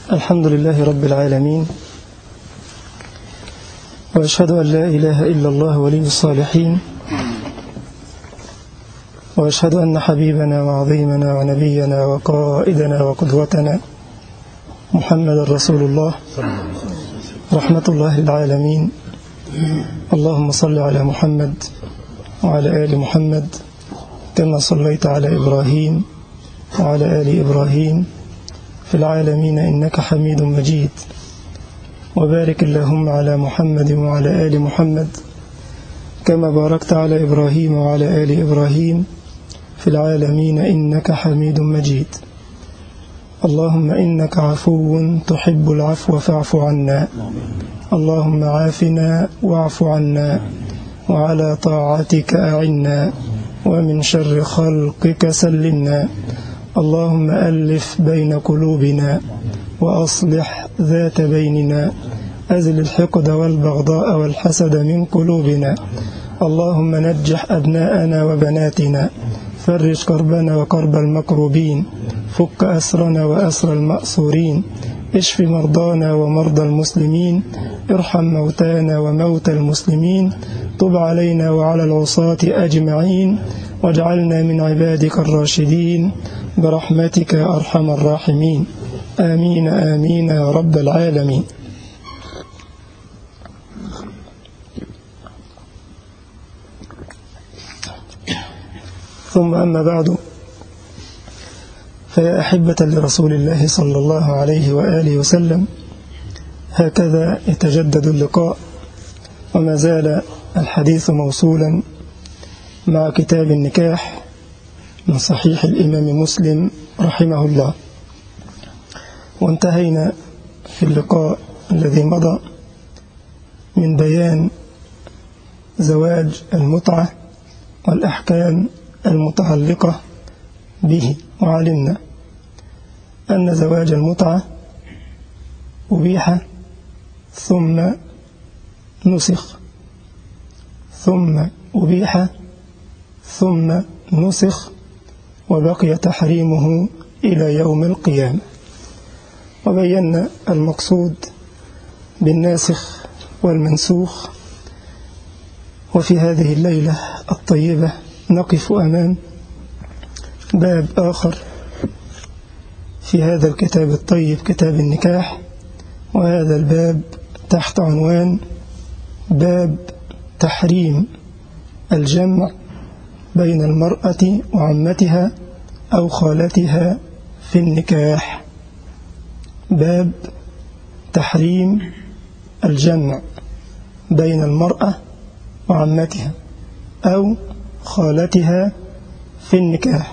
الحمد لله رب العالمين وأشهد أن لا إله إلا الله ولي الصالحين وأشهد أن حبيبنا وعظيمنا ونبينا وقائدنا وقدوتنا محمد رسول الله رحمة الله للعالمين اللهم صل على محمد وعلى آل محمد كما صليت على إبراهيم وعلى آل إبراهيم في العالمين إنك حميد مجيد وبارك اللهم على محمد وعلى آل محمد كما باركت على إبراهيم وعلى آل إبراهيم في العالمين إنك حميد مجيد اللهم إنك عفو تحب العفو فاعف عنا اللهم عافنا واعف عنا وعلى طاعتك أعنا ومن شر خلقك سلمنا اللهم ألف بين قلوبنا وأصلح ذات بيننا أزل الحقد والبغضاء والحسد من قلوبنا اللهم نجح أبناءنا وبناتنا فرج كربنا وكرب المكروبين فك أسرنا وأسر المأسورين اشف مرضانا ومرضى المسلمين ارحم موتانا وموتى المسلمين طب علينا وعلى العصاة أجمعين واجعلنا من عبادك الراشدين برحمتك أرحم الراحمين آمين آمين يا رب العالمين ثم أما بعد فيا أحبة لرسول الله صلى الله عليه وآله وسلم هكذا يتجدد اللقاء وما زال الحديث موصولا مع كتاب النكاح من صحيح الإمام مسلم رحمه الله وانتهينا في اللقاء الذي مضى من بيان زواج المتعة والأحكام المتعلقة به وعلمنا أن زواج المتعة أبيح ثم نسخ ثم أبيح ثم نسخ وبقي تحريمه إلى يوم القيامة وبينا المقصود بالناسخ والمنسوخ وفي هذه الليلة الطيبة نقف أمام باب آخر في هذا الكتاب الطيب كتاب النكاح وهذا الباب تحت عنوان باب تحريم الجمع بين المرأة وعمتها أو خالتها في النكاح باب تحريم الجمع بين المرأة وعمتها أو خالتها في النكاح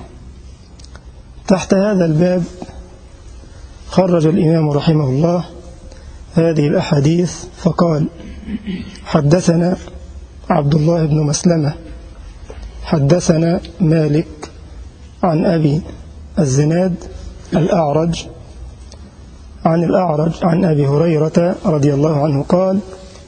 تحت هذا الباب خرج الإمام رحمه الله هذه الأحاديث فقال حدثنا عبد الله بن مسلمة حدثنا مالك عن أبي الزناد الأعرج عن الأعرج عن أبي هريرة رضي الله عنه قال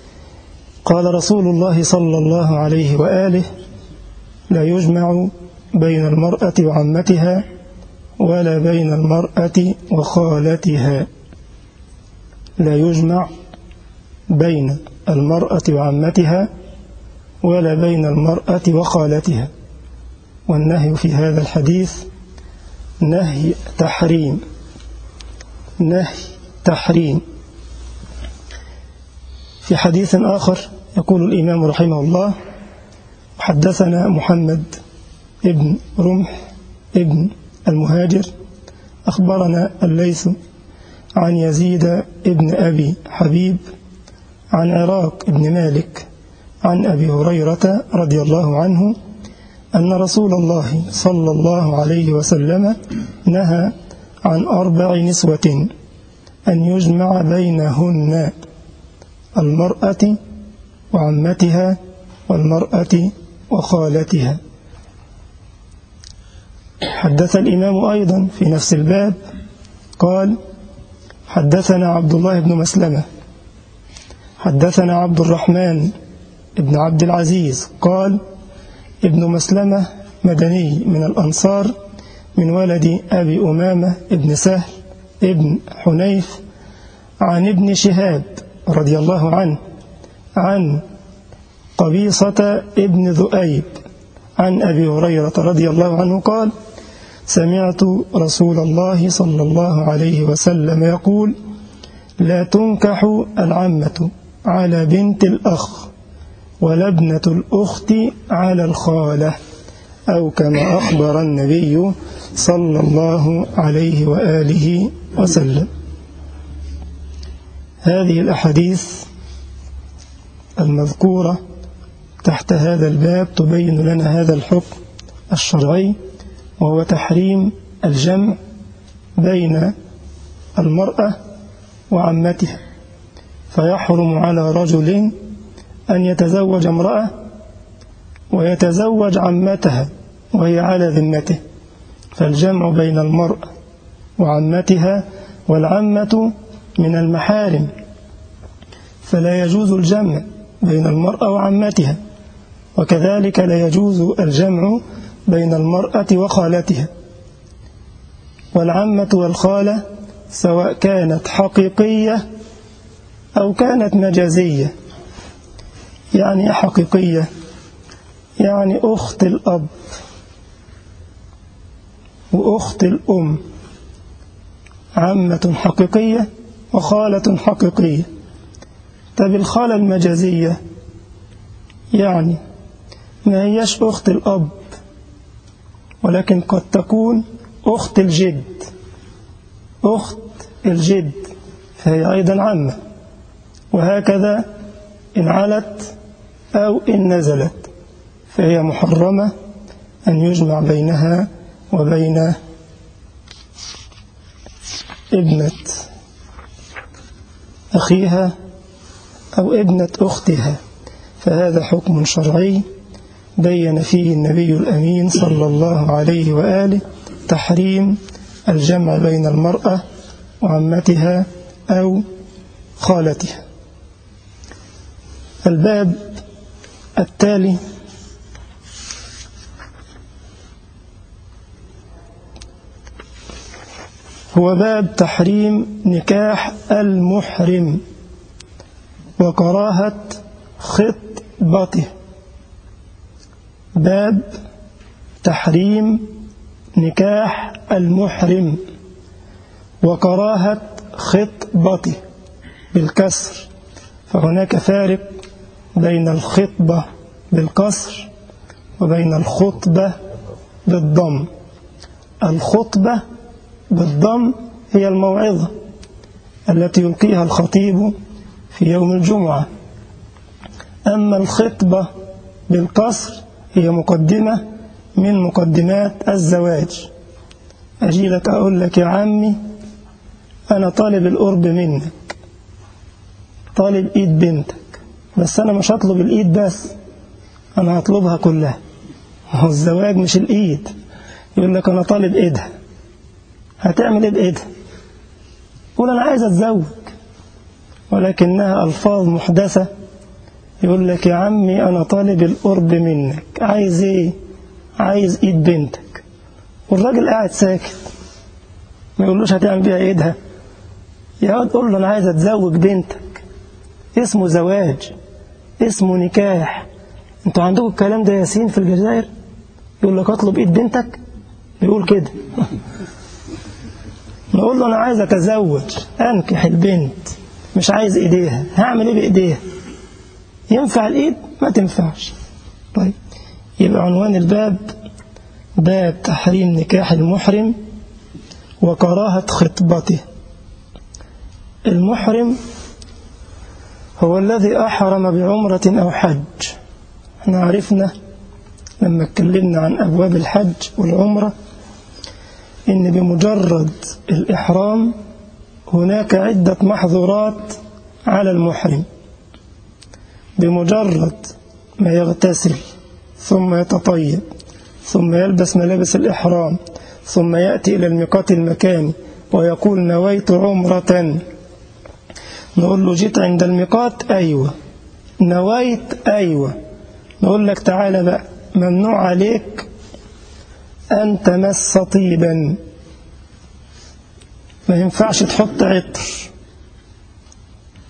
قال رسول الله صلى الله عليه وآله لا يجمع بين المرأة وعمتها ولا بين المرأة وخالتها لا يجمع بين المرأة وعمتها ولا بين المرأة وخالتها والنهي في هذا الحديث نهي تحريم نهي تحريم في حديث آخر يقول الإمام رحمه الله حدثنا محمد ابن رمح ابن المهاجر أخبرنا الليث عن يزيد ابن أبي حبيب عن عراق ابن مالك عن أبي هريرة رضي الله عنه أن رسول الله صلى الله عليه وسلم نهى عن أربع نسوة أن يجمع بينهن المرأة وعمتها والمرأة وخالتها حدث الإمام أيضا في نفس الباب قال حدثنا عبد الله بن مسلمة حدثنا عبد الرحمن ابن عبد العزيز قال ابن مسلمة مدني من الأنصار من ولد أبي أمامة ابن سهل ابن حنيف عن ابن شهاب رضي الله عنه عن قبيصة ابن ذؤيب عن أبي هريرة رضي الله عنه قال سمعت رسول الله صلى الله عليه وسلم يقول لا تنكح العمة على بنت الأخ ولا ابنة الأخت على الخالة أو كما أخبر النبي صلى الله عليه وآله وسلم هذه الأحاديث المذكورة تحت هذا الباب تبين لنا هذا الحكم الشرعي وهو تحريم الجمع بين المرأة وعمتها فيحرم على رجل أن يتزوج امرأة ويتزوج عمتها وهي على ذمته فالجمع بين المرأة وعمتها والعمة من المحارم فلا يجوز الجمع بين المرأة وعمتها وكذلك لا يجوز الجمع بين المرأة وخالتها والعمة والخالة سواء كانت حقيقية أو كانت مجازية يعني حقيقية يعني أخت الأب وأخت الأم عمة حقيقية وخالة حقيقية طب الخالة المجازية يعني ما هيش أخت الأب ولكن قد تكون أخت الجد أخت الجد فهي أيضا عمة وهكذا إن علت أو إن نزلت فهي محرمة أن يجمع بينها وبين ابنة أخيها أو ابنة أختها فهذا حكم شرعي بين فيه النبي الأمين صلى الله عليه وآله تحريم الجمع بين المرأة وعمتها أو خالتها الباب التالي هو باب تحريم نكاح المحرم وكراهة خطبته باب تحريم نكاح المحرم وكراهة خطبته بالكسر فهناك فارق بين الخطبة بالكسر وبين الخطبة بالضم الخطبة بالضم هي الموعظة التي يلقيها الخطيب في يوم الجمعة أما الخطبة بالقصر هي مقدمة من مقدمات الزواج أجي لك أقول لك يا عمي أنا طالب القرب منك طالب إيد بنتك بس أنا مش هطلب الإيد بس أنا هطلبها كلها هو الزواج مش الإيد يقول لك أنا طالب إيدها هتعمل إيه بإيدها قول أنا عايز أتزوج ولكنها ألفاظ محدثة يقول لك يا عمي أنا طالب القرب منك عايز إيه عايز إيد بنتك والراجل قاعد ساكت ما يقولوش هتعمل بيها إيدها يقعد قول له أنا عايز أتزوج بنتك اسمه زواج اسمه نكاح انتوا عندكم الكلام ده ياسين في الجزائر يقول لك اطلب ايد بنتك بيقول كده نقول له انا عايز اتزوج انكح البنت مش عايز ايديها هعمل ايه بايديها ينفع الايد ما تنفعش طيب يبقى عنوان الباب باب تحريم نكاح المحرم وكراهة خطبته المحرم هو الذي أحرم بعمرة أو حج احنا عرفنا لما اتكلمنا عن أبواب الحج والعمرة إن بمجرد الإحرام هناك عدة محظورات على المحرم بمجرد ما يغتسل ثم يتطيب ثم يلبس ملابس الإحرام ثم يأتي إلى الميقات المكاني ويقول نويت عمرة نقول له جيت عند الميقات أيوة نويت أيوة نقول لك تعالى بقى ممنوع عليك أن تمس طيبا ما ينفعش تحط عطر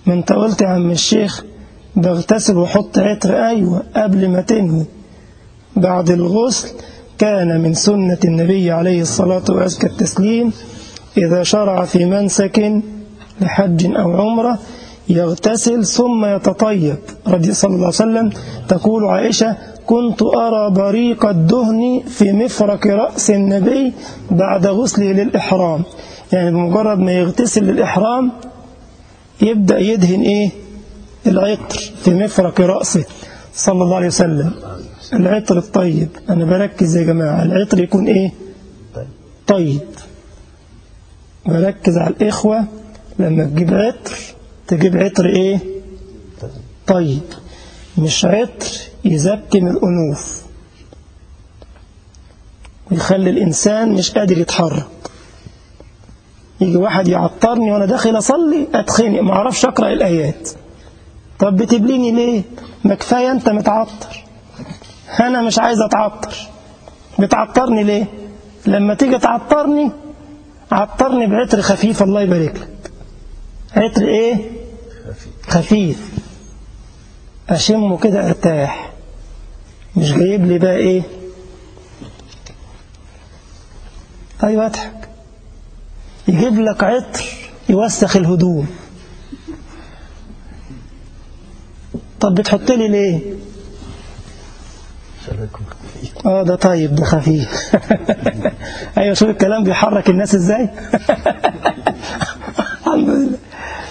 ما انت قلت يا عم الشيخ بغتسل وحط عطر أيوة قبل ما تنوي بعد الغسل كان من سنة النبي عليه الصلاة وأزكى التسليم إذا شرع في منسك لحج أو عمرة يغتسل ثم يتطيب رضي صلى الله عليه وسلم تقول عائشة كنت أرى بريق الدهن في مفرق رأس النبي بعد غسله للإحرام يعني بمجرد ما يغتسل للإحرام يبدأ يدهن إيه العطر في مفرق رأسه صلى الله عليه وسلم العطر الطيب أنا بركز يا جماعة العطر يكون إيه طيب بركز على الإخوة لما تجيب عطر تجيب عطر إيه طيب مش عطر يزكم الأنوف ويخلي الإنسان مش قادر يتحرك يجي واحد يعطرني وأنا داخل أصلي أتخنق ما أعرفش أقرأ الآيات طب بتبليني ليه ما كفاية أنت متعطر أنا مش عايز أتعطر بتعطرني ليه لما تيجي تعطرني عطرني بعطر خفيف الله يبارك لك عطر إيه خفيف أشمه كده ارتاح مش جايب لي بقى إيه أيوة أضحك يجيب لك عطر يوسخ الهدوم طب بتحط لي ليه اه ده طيب ده خفيف ايوه شوف الكلام بيحرك الناس ازاي الحمد لله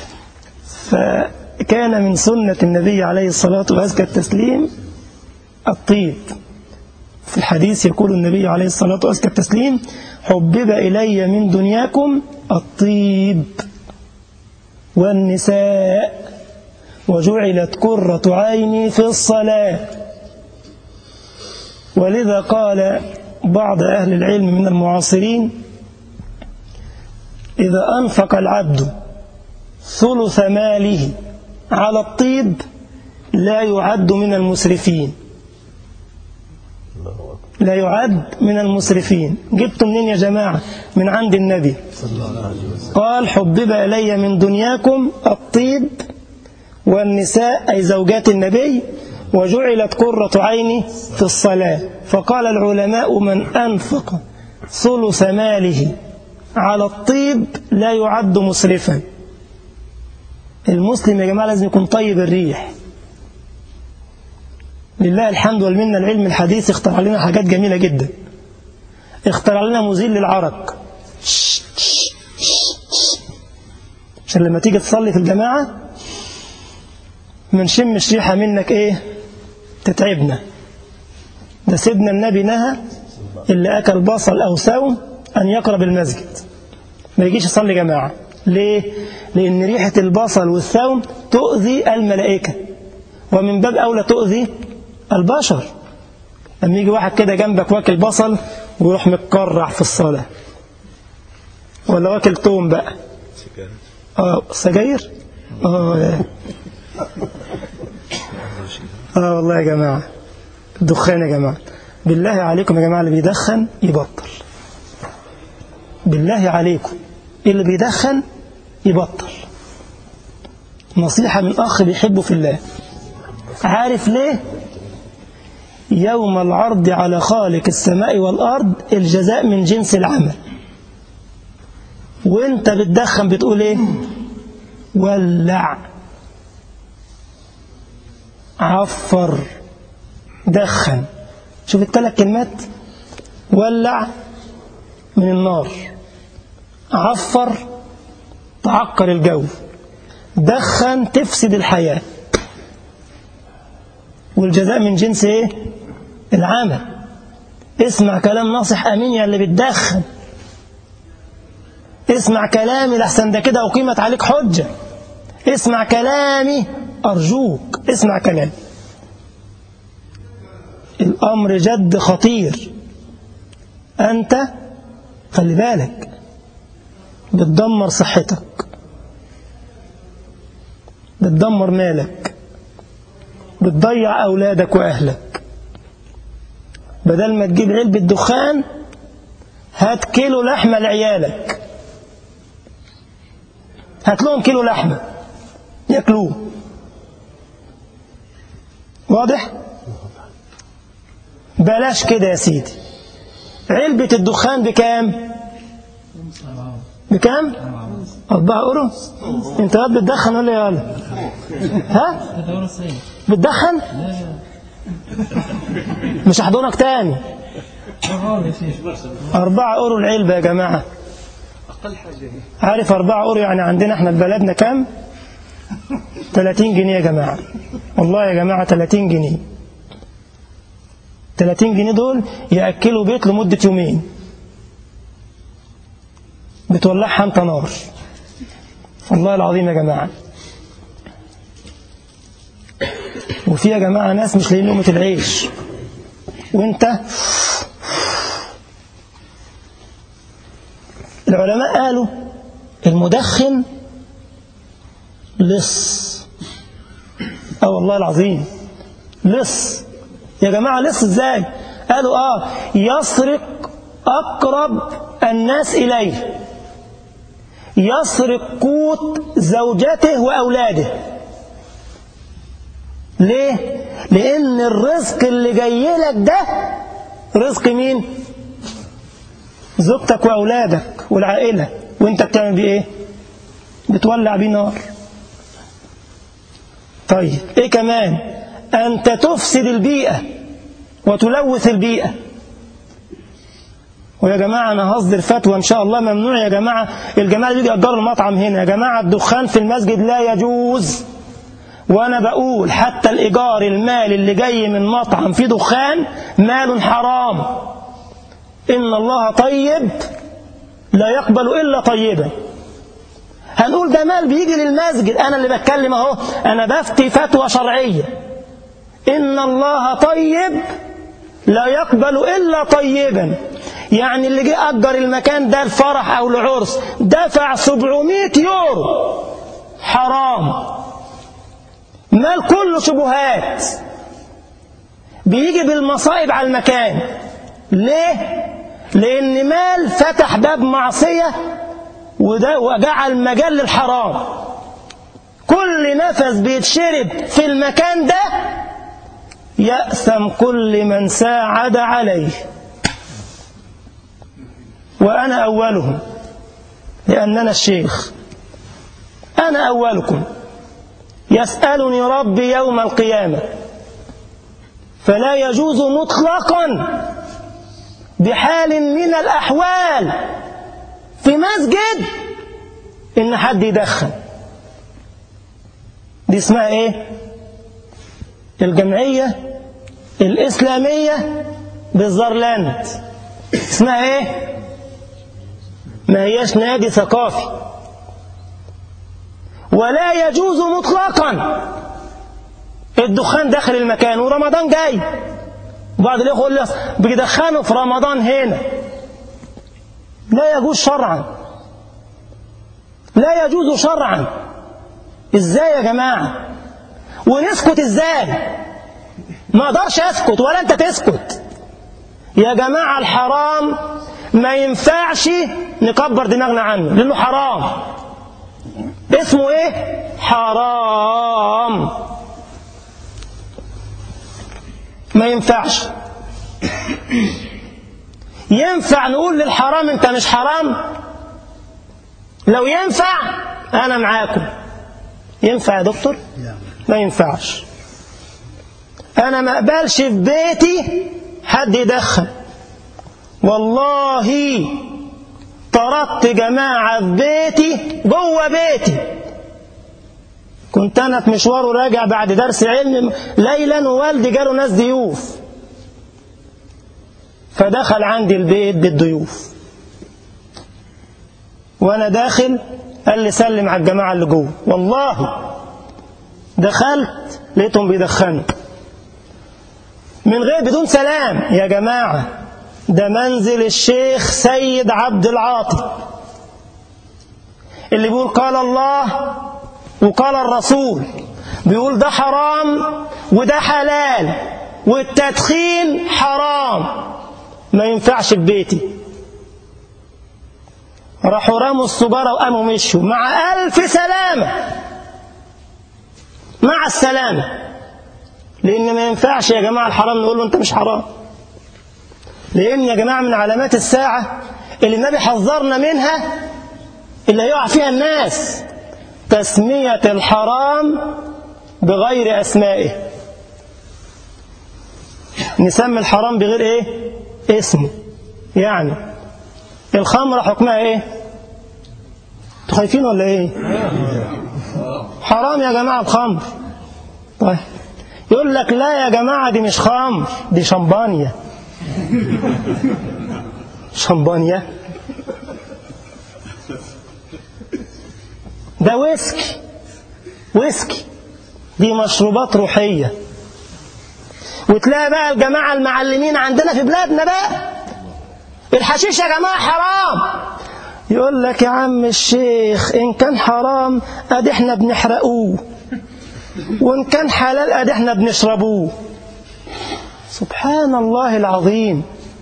فكان من سنة النبي عليه الصلاة وأزكى التسليم الطيب في الحديث يقول النبي عليه الصلاة وأزكى التسليم حبب إلي من دنياكم الطيب والنساء وجعلت كرة عيني في الصلاة ولذا قال بعض أهل العلم من المعاصرين إذا أنفق العبد ثلث ماله على الطيب لا يعد من المسرفين لا يعد من المسرفين جبت منين يا جماعة من عند النبي قال حبب إلي من دنياكم الطيب والنساء أي زوجات النبي وجعلت قرة عيني في الصلاة فقال العلماء من أنفق ثلث ماله على الطيب لا يعد مسرفا المسلم يا جماعة لازم يكون طيب الريح لله الحمد والمنة العلم الحديث اخترع لنا حاجات جميلة جدا اخترع لنا مزيل للعرق عشان لما تيجي تصلي في الجماعة ما نشمش ريحة منك ايه تتعبنا ده سيدنا النبي نهى اللي أكل بصل أو سوم أن يقرب المسجد ما يجيش يصلي جماعة ليه؟ لأن ريحة البصل والثوم تؤذي الملائكة ومن باب أولى تؤذي البشر لما يجي واحد كده جنبك واكل بصل ويروح متكرع في الصلاة ولا واكل توم بقى اه سجاير اه اه والله يا جماعة الدخان يا جماعة بالله عليكم يا جماعة اللي بيدخن يبطل بالله عليكم اللي بيدخن يبطل نصيحة من أخ بيحبه في الله عارف ليه يوم العرض على خالق السماء والأرض الجزاء من جنس العمل وانت بتدخن بتقول ايه ولع عفر دخن شوف الثلاث كلمات ولع من النار عفر تعكر الجو دخن تفسد الحياة والجزاء من جنس ايه العمل اسمع كلام ناصح امين يا اللي بتدخن اسمع كلامي لحسن ده كده اقيمت عليك حجة اسمع كلامي ارجوك اسمع كلامي الامر جد خطير انت خلي بالك بتدمر صحتك بتدمر مالك بتضيع أولادك وأهلك بدل ما تجيب علبة دخان هات كيلو لحمة لعيالك هات لهم كيلو لحمة ياكلوه واضح بلاش كده يا سيدي علبة الدخان بكام بكام أربعة أورو أنت يا بتدخن ولا يا ولا ها بتدخن مش هحضنك تاني أربعة أورو العلبة يا جماعة عارف أربعة أورو يعني عندنا احنا في بلدنا كام 30 جنيه يا جماعة والله يا جماعة 30 جنيه 30 جنيه دول يأكلوا بيت لمدة يومين بتولعها انت نار والله العظيم يا جماعة وفي يا جماعة ناس مش لاقيين لقمة العيش وانت العلماء قالوا المدخن لص اه والله العظيم لص يا جماعة لص ازاي قالوا اه يسرق أقرب الناس إليه يسرق قوت زوجته وأولاده ليه؟ لأن الرزق اللي جاي لك ده رزق مين؟ زوجتك وأولادك والعائلة وانت بتعمل بيه ايه؟ بتولع بيه نار طيب ايه كمان؟ أنت تفسد البيئة وتلوث البيئة ويا جماعة أنا هصدر فتوى إن شاء الله ممنوع يا جماعة الجماعة اللي يقدروا المطعم هنا يا جماعة الدخان في المسجد لا يجوز وأنا بقول حتى الإيجار المال اللي جاي من مطعم فيه دخان مال حرام إن الله طيب لا يقبل إلا طيبا هنقول ده مال بيجي للمسجد أنا اللي بتكلم أهو أنا بفتي فتوى شرعية إن الله طيب لا يقبل إلا طيبا يعني اللي جه أجر المكان ده الفرح أو العرس دفع 700 يورو حرام مال كله شبهات بيجي بالمصائب على المكان ليه؟ لأن مال فتح باب معصية وده وجعل مجال للحرام كل نفس بيتشرب في المكان ده يأثم كل من ساعد عليه وأنا أولهم لأننا الشيخ أنا أولكم يسألني ربي يوم القيامة فلا يجوز مطلقا بحال من الأحوال في مسجد إن حد يدخن دي اسمها إيه الجمعية الإسلامية بالزرلاند اسمها إيه ما هياش نادي ثقافي ولا يجوز مطلقا الدخان داخل المكان ورمضان جاي بعض الإخوة يقول لي بيدخنوا في رمضان هنا لا يجوز شرعا لا يجوز شرعا ازاي يا جماعة ونسكت ازاي ما اقدرش اسكت ولا انت تسكت يا جماعة الحرام ما ينفعش نكبر دماغنا عنه لانه حرام اسمه ايه حرام ما ينفعش ينفع نقول للحرام انت مش حرام لو ينفع انا معاكم ينفع يا دكتور ما ينفعش انا ما اقبلش في بيتي حد يدخن والله طردت جماعة في بيتي جوه بيتي كنت أنا في مشوار وراجع بعد درس علم ليلا ووالدي جاله ناس ضيوف فدخل عندي البيت بالضيوف وأنا داخل قال لي سلم على الجماعة اللي جوه والله دخلت لقيتهم بيدخنوا من غير بدون سلام يا جماعة ده منزل الشيخ سيد عبد العاطي اللي بيقول قال الله وقال الرسول بيقول ده حرام وده حلال والتدخين حرام ما ينفعش في بيتي راحوا رموا السجارة وقاموا مشوا مع ألف سلامة مع السلامة لأن ما ينفعش يا جماعة الحرام نقول له أنت مش حرام لأن يا جماعة من علامات الساعة اللي النبي حذرنا منها اللي هيقع فيها الناس تسمية الحرام بغير أسمائه نسمي الحرام بغير إيه اسمه يعني الخمرة حكمها إيه انتوا خايفين ولا إيه حرام يا جماعة الخمر طيب يقول لك لا يا جماعة دي مش خمر دي شمبانيا شمبانيا ده ويسكي ويسكي دي مشروبات روحية وتلاقي بقى الجماعة المعلمين عندنا في بلادنا بقى الحشيش يا جماعة حرام يقول لك يا عم الشيخ إن كان حرام أدي احنا بنحرقوه وإن كان حلال أدي احنا بنشربوه سبحان الله العظيم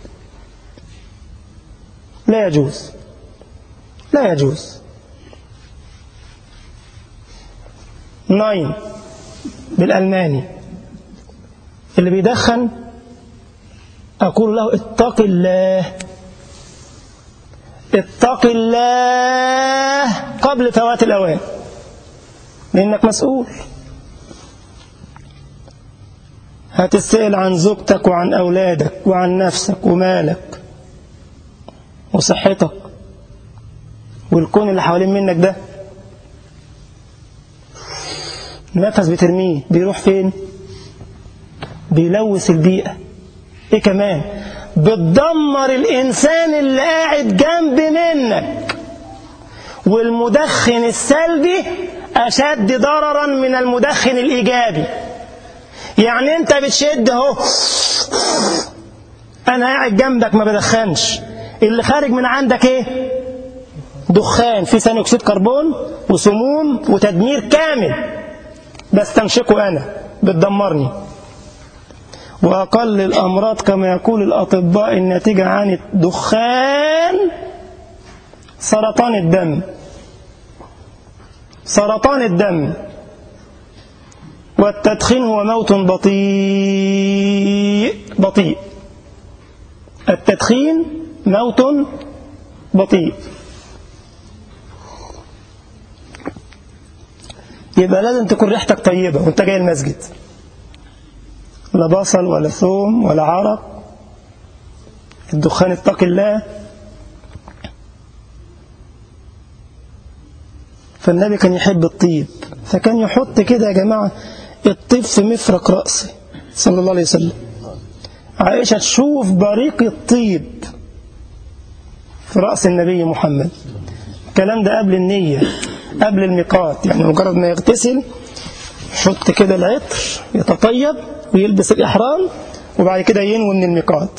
لا يجوز لا يجوز ناين بالألماني اللي بيدخن أقول له اتق الله اتق الله قبل فوات الأوان لأنك مسؤول هتسأل عن زوجتك وعن أولادك وعن نفسك ومالك وصحتك والكون اللي حوالين منك ده نفس بترميه بيروح فين بيلوث البيئة ايه كمان بتدمر الإنسان اللي قاعد جنب منك والمدخن السلبي أشد ضررا من المدخن الإيجابي يعني أنت بتشد اهو أنا قاعد جنبك ما بدخنش اللي خارج من عندك إيه دخان في ثاني أكسيد كربون وسموم وتدمير كامل بستنشقه أنا بتدمرني وأقل الأمراض كما يقول الأطباء الناتجة عن الدخان سرطان الدم سرطان الدم والتدخين هو موت بطيء بطيء التدخين موت بطيء يبقى لازم تكون ريحتك طيبة وانت جاي المسجد لا بصل ولا ثوم ولا عرق الدخان اتق الله فالنبي كان يحب الطيب فكان يحط كده يا جماعة الطيب في مفرق رأسه صلى الله عليه وسلم عائشة تشوف بريق الطيب في رأس النبي محمد الكلام ده قبل النية قبل الميقات يعني مجرد ما يغتسل يحط كده العطر يتطيب ويلبس الإحرام وبعد كده ينوي من الميقات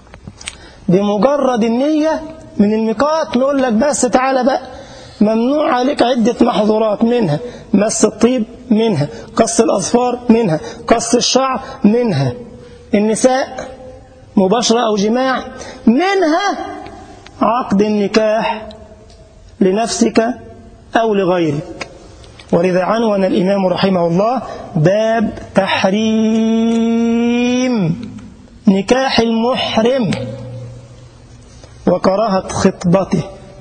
بمجرد النية من الميقات نقول لك بس تعالى بقى ممنوع عليك عدة محظورات منها مس الطيب منها قص الأظفار منها قص الشعر منها النساء مباشرة أو جماع منها عقد النكاح لنفسك أو لغيرك ولذا عنون الإمام رحمه الله باب تحريم نكاح المحرم وكراهة خطبته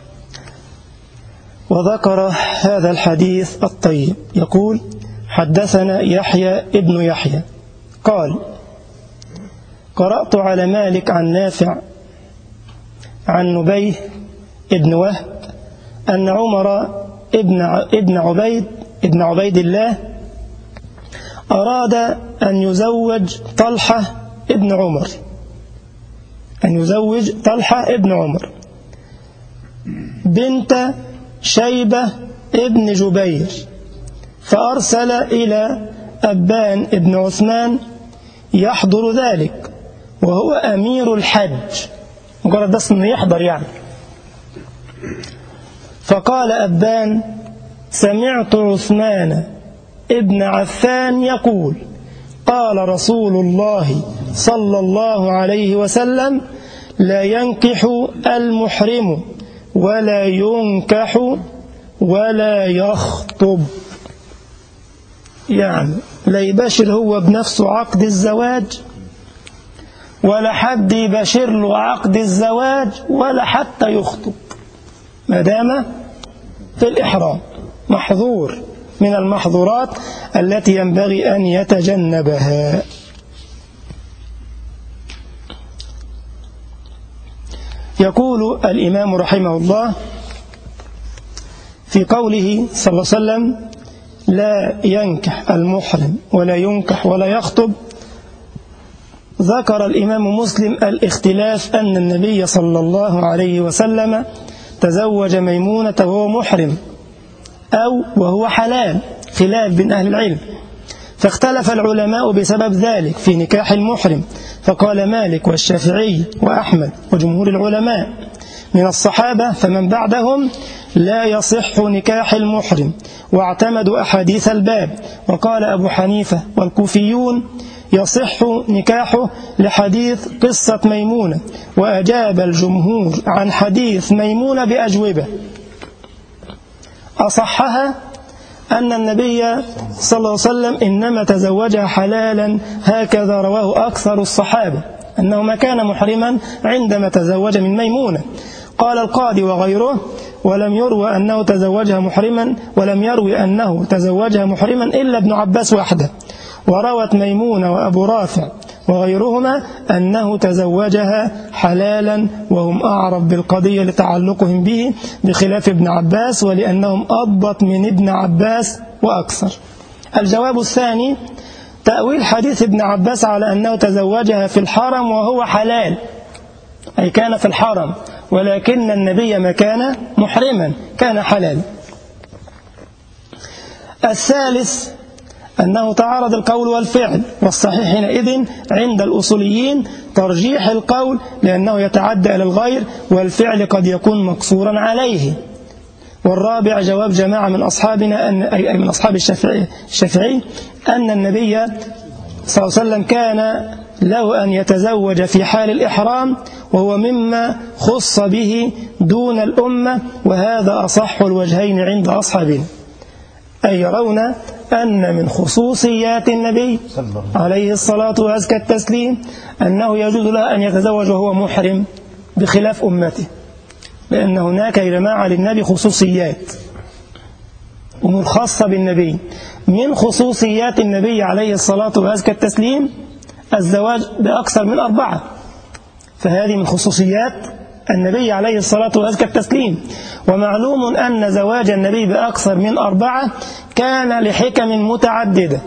وذكر هذا الحديث الطيب يقول حدثنا يحيى ابن يحيى قال قرأت على مالك عن نافع عن نبيه ابن وهب أن عمر ابن ابن عبيد ابن عبيد الله أراد أن يزوج طلحة ابن عمر أن يزوج طلحة ابن عمر بنت شيبة ابن جبير فأرسل إلى أبان ابن عثمان يحضر ذلك وهو أمير الحج مجرد بس أنه يحضر يعني فقال أبان سمعت عثمان ابن عفان يقول قال رسول الله صلى الله عليه وسلم لا ينكح المحرم ولا ينكح ولا يخطب يعني لا يباشر هو بنفسه عقد الزواج ولا حد يباشر له عقد الزواج ولا حتى يخطب ما دام في الإحرام محظور من المحظورات التي ينبغي أن يتجنبها يقول الإمام رحمه الله في قوله صلى الله عليه وسلم لا ينكح المحرم ولا ينكح ولا يخطب ذكر الإمام مسلم الاختلاف أن النبي صلى الله عليه وسلم تزوج ميمونة وهو محرم أو وهو حلال خلاف بين أهل العلم فاختلف العلماء بسبب ذلك في نكاح المحرم فقال مالك والشافعي وأحمد وجمهور العلماء من الصحابة فمن بعدهم لا يصح نكاح المحرم واعتمدوا أحاديث الباب وقال أبو حنيفة والكوفيون يصح نكاحه لحديث قصة ميمونة وأجاب الجمهور عن حديث ميمونة بأجوبة أصحها أن النبي صلى الله عليه وسلم إنما تزوجها حلالا هكذا رواه أكثر الصحابة أنه ما كان محرما عندما تزوج من ميمونة قال القاضي وغيره ولم يروى أنه تزوجها محرما ولم يروي أنه تزوجها محرما إلا ابن عباس وحده وروت ميمونة وأبو رافع وغيرهما أنه تزوجها حلالا وهم أعرف بالقضية لتعلقهم به بخلاف ابن عباس ولأنهم أضبط من ابن عباس وأكثر الجواب الثاني تأويل حديث ابن عباس على أنه تزوجها في الحرم وهو حلال أي كان في الحرم ولكن النبي ما كان محرما كان حلال الثالث أنه تعارض القول والفعل والصحيح حينئذ عند الأصوليين ترجيح القول لأنه يتعدى إلى الغير والفعل قد يكون مقصورا عليه والرابع جواب جماعة من أصحابنا أن أي من أصحاب الشافعي, الشافعي أن النبي صلى الله عليه وسلم كان له أن يتزوج في حال الإحرام وهو مما خص به دون الأمة وهذا أصح الوجهين عند أصحابنا أي يرون أن من خصوصيات النبي عليه الصلاة وأزكى التسليم أنه يجوز له أن يتزوج وهو محرم بخلاف أمته لأن هناك يا جماعة للنبي خصوصيات أمور خاصة بالنبي من خصوصيات النبي عليه الصلاة وأزكى التسليم الزواج بأكثر من أربعة فهذه من خصوصيات النبي عليه الصلاة وأزكى التسليم ومعلوم أن زواج النبي بأكثر من أربعة كان لحكم متعددة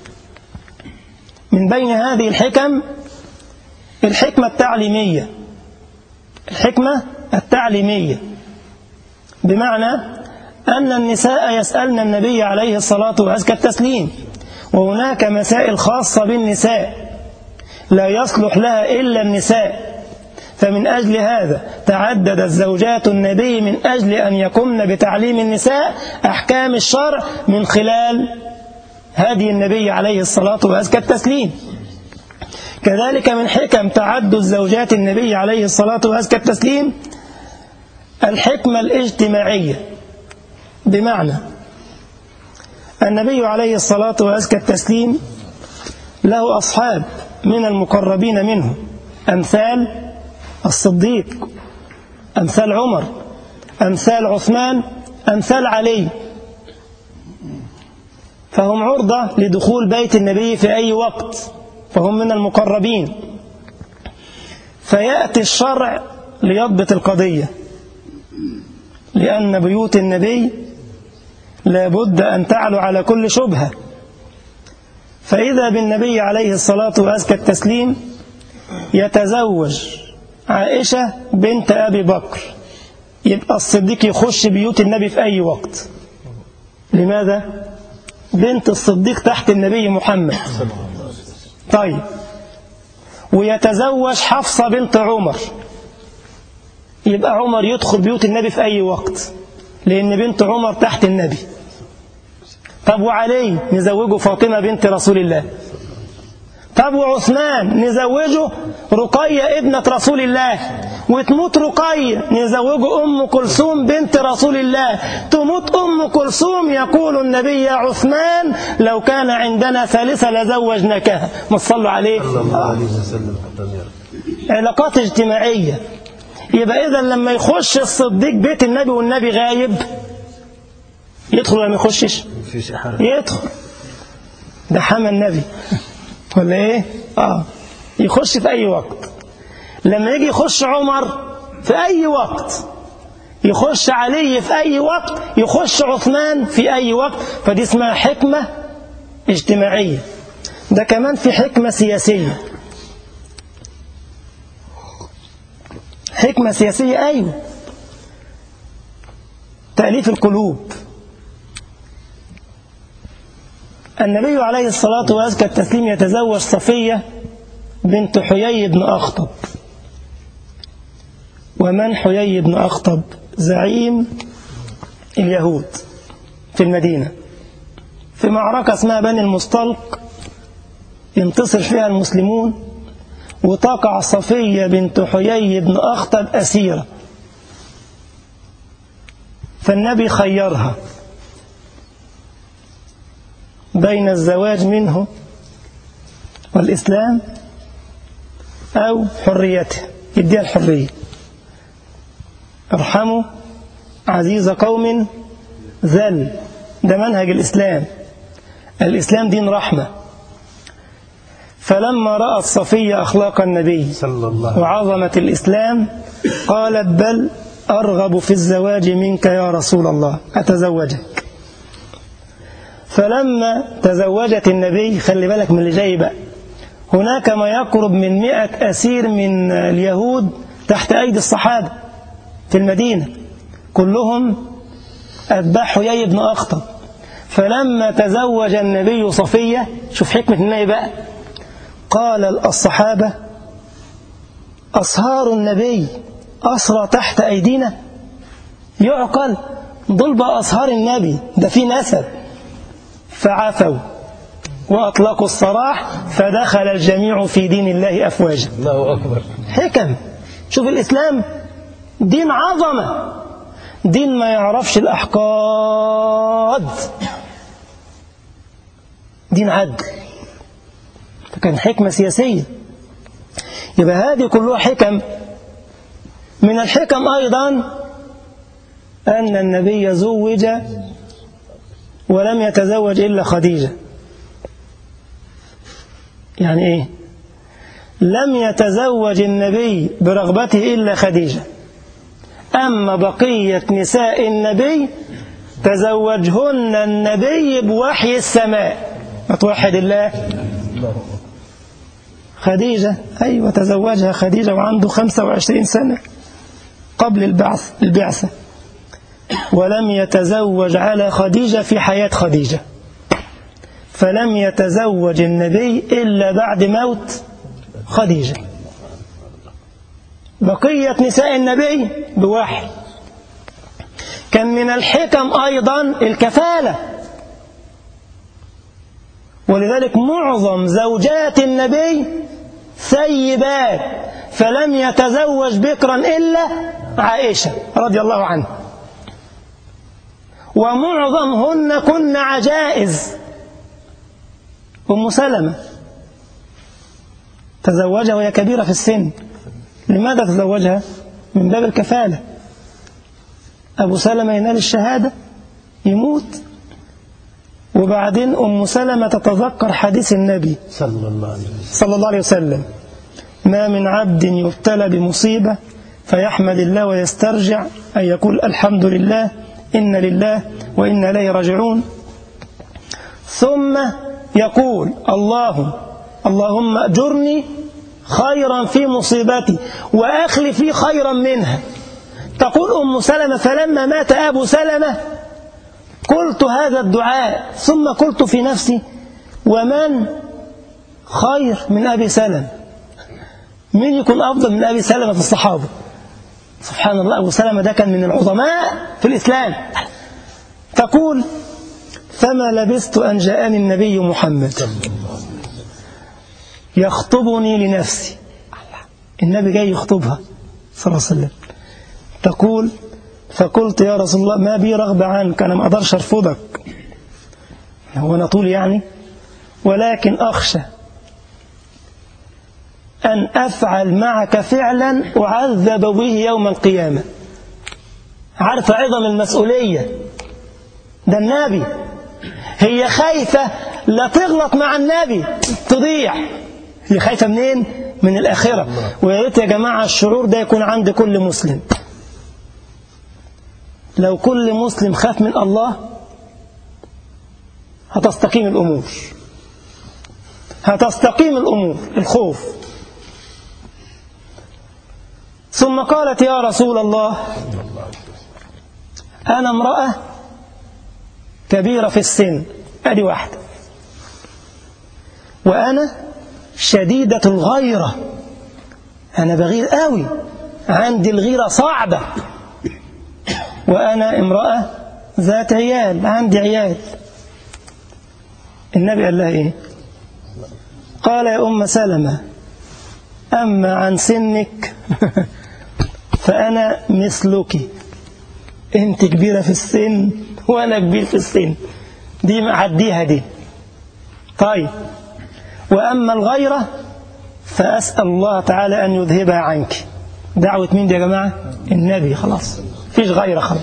من بين هذه الحكم الحكمة التعليمية الحكمة التعليمية بمعنى أن النساء يسألن النبي عليه الصلاة وأزكى التسليم وهناك مسائل خاصة بالنساء لا يصلح لها إلا النساء فمن أجل هذا تعددت زوجات النبي من أجل أن يقمن بتعليم النساء أحكام الشرع من خلال هدي النبي عليه الصلاة وأزكى التسليم كذلك من حكم تعدد زوجات النبي عليه الصلاة وأزكى التسليم الحكمة الاجتماعية بمعنى النبي عليه الصلاة وأزكى التسليم له أصحاب من المقربين منه أمثال الصديق أمثال عمر أمثال عثمان أمثال علي فهم عرضة لدخول بيت النبي في أي وقت فهم من المقربين فيأتي الشرع ليضبط القضية لأن بيوت النبي لابد أن تعلو على كل شبهة فإذا بالنبي عليه الصلاة وأزكى التسليم يتزوج عائشة بنت أبي بكر يبقى الصديق يخش بيوت النبي في أي وقت لماذا؟ بنت الصديق تحت النبي محمد طيب ويتزوج حفصة بنت عمر يبقى عمر يدخل بيوت النبي في أي وقت لأن بنت عمر تحت النبي طب وعلي نزوجه فاطمة بنت رسول الله طب وعثمان نزوجه رقية ابنة رسول الله وتموت رقية نزوجه أم كلثوم بنت رسول الله تموت أم كلثوم يقول النبي يا عثمان لو كان عندنا ثالثة لزوجناكها ما تصلوا عليه صلى الله عليه وسلم حتى يرى علاقات اجتماعية يبقى إذا لما يخش الصديق بيت النبي والنبي غايب يدخل ولا ما يخشش مفيش حرج يدخل ده حمى النبي ولا ايه اه يخش في اي وقت لما يجي يخش عمر في اي وقت يخش علي في اي وقت يخش عثمان في اي وقت فدي اسمها حكمة اجتماعية ده كمان في حكمة سياسية حكمة سياسية أيوة تأليف القلوب النبي عليه الصلاة وأزكى التسليم يتزوج صفية بنت حيي بن أخطب ومن حيي بن أخطب زعيم اليهود في المدينة في معركة اسمها بني المصطلق ينتصر فيها المسلمون وتقع صفية بنت حيي بن أخطب أسيرة فالنبي خيرها بين الزواج منه والإسلام أو حريته يديها الحرية ارحموا عزيز قوم ذل ده منهج الإسلام الإسلام دين رحمة فلما رأت صفية أخلاق النبي صلى الله عليه وعظمة الإسلام قالت بل أرغب في الزواج منك يا رسول الله أتزوجك فلما تزوجت النبي خلي بالك من اللي جاي بقى هناك ما يقرب من مئة أسير من اليهود تحت أيدي الصحابة في المدينة كلهم أتباع حيي بن أخطب فلما تزوج النبي صفية شوف حكمة النبي بقى قال الصحابة أصهار النبي أسرى تحت أيدينا يعقل دول بقى أصهار النبي ده في نسب فعفوا وأطلقوا السراح فدخل الجميع في دين الله أفواجا الله أكبر حكم شوف الإسلام دين عظمة دين ما يعرفش الأحقاد دين عدل فكان حكمة سياسية يبقى هذه كلها حكم من الحكم أيضا أن النبي زوج ولم يتزوج إلا خديجة يعني إيه لم يتزوج النبي برغبته إلا خديجة أما بقية نساء النبي تزوجهن النبي بوحي السماء ما توحد الله خديجة أيوة تزوجها خديجة وعنده 25 سنة قبل البعث البعثة ولم يتزوج على خديجة في حياة خديجة فلم يتزوج النبي إلا بعد موت خديجة بقية نساء النبي بوحي كان من الحكم أيضا الكفالة ولذلك معظم زوجات النبي ثيبات فلم يتزوج بكرا إلا عائشة رضي الله عنها ومعظمهن كن عجائز أم سلمة تزوجها وهي كبيرة في السن لماذا تزوجها؟ من باب الكفالة أبو سلمة ينال الشهادة يموت وبعدين أم سلمة تتذكر حديث النبي صلى الله عليه وسلم صلى الله عليه وسلم ما من عبد يبتلى بمصيبة فيحمد الله ويسترجع أن يقول الحمد لله إن لله وإنا إليه راجعون ثم يقول اللهم اللهم أجرني خيرا في مصيبتي وأخلف لي خيرا منها تقول أم سلمة فلما مات أبو سلمة قلت هذا الدعاء ثم قلت في نفسي ومن خير من أبي سلمة مين يكون أفضل من أبي سلمة في الصحابة سبحان الله أبو سلمة ده كان من العظماء في الإسلام تقول فما لبثت أن جاءني النبي محمد يخطبني لنفسي النبي جاي يخطبها صلى الله عليه وسلم تقول فقلت يا رسول الله ما بي رغبة عنك أنا ما أقدرش أرفضك هو أنا طول يعني ولكن أخشى أن أفعل معك فعلا أعذب به يوم القيامة عارف عظم المسؤولية ده النبي هي خايفة لا تغلط مع النبي تضيع هي خايفة منين؟ من الآخرة ويا ريت يا جماعة الشعور ده يكون عند كل مسلم لو كل مسلم خاف من الله هتستقيم الأمور هتستقيم الأمور الخوف ثم قالت يا رسول الله أنا امرأة كبيرة في السن أدي واحدة وأنا شديدة الغيرة أنا بغير قوي عندي الغيرة صعبة وأنا امرأة ذات عيال عندي عيال النبي قال لها إيه قال يا أم سلمة أما عن سنك فأنا مثلك أنت كبيرة في السن وأنا كبير في السن دي معديها دي طيب وأما الغيرة فأسأل الله تعالى أن يذهبها عنك دعوة مين دي يا جماعة النبي خلاص فيش غيرة خلاص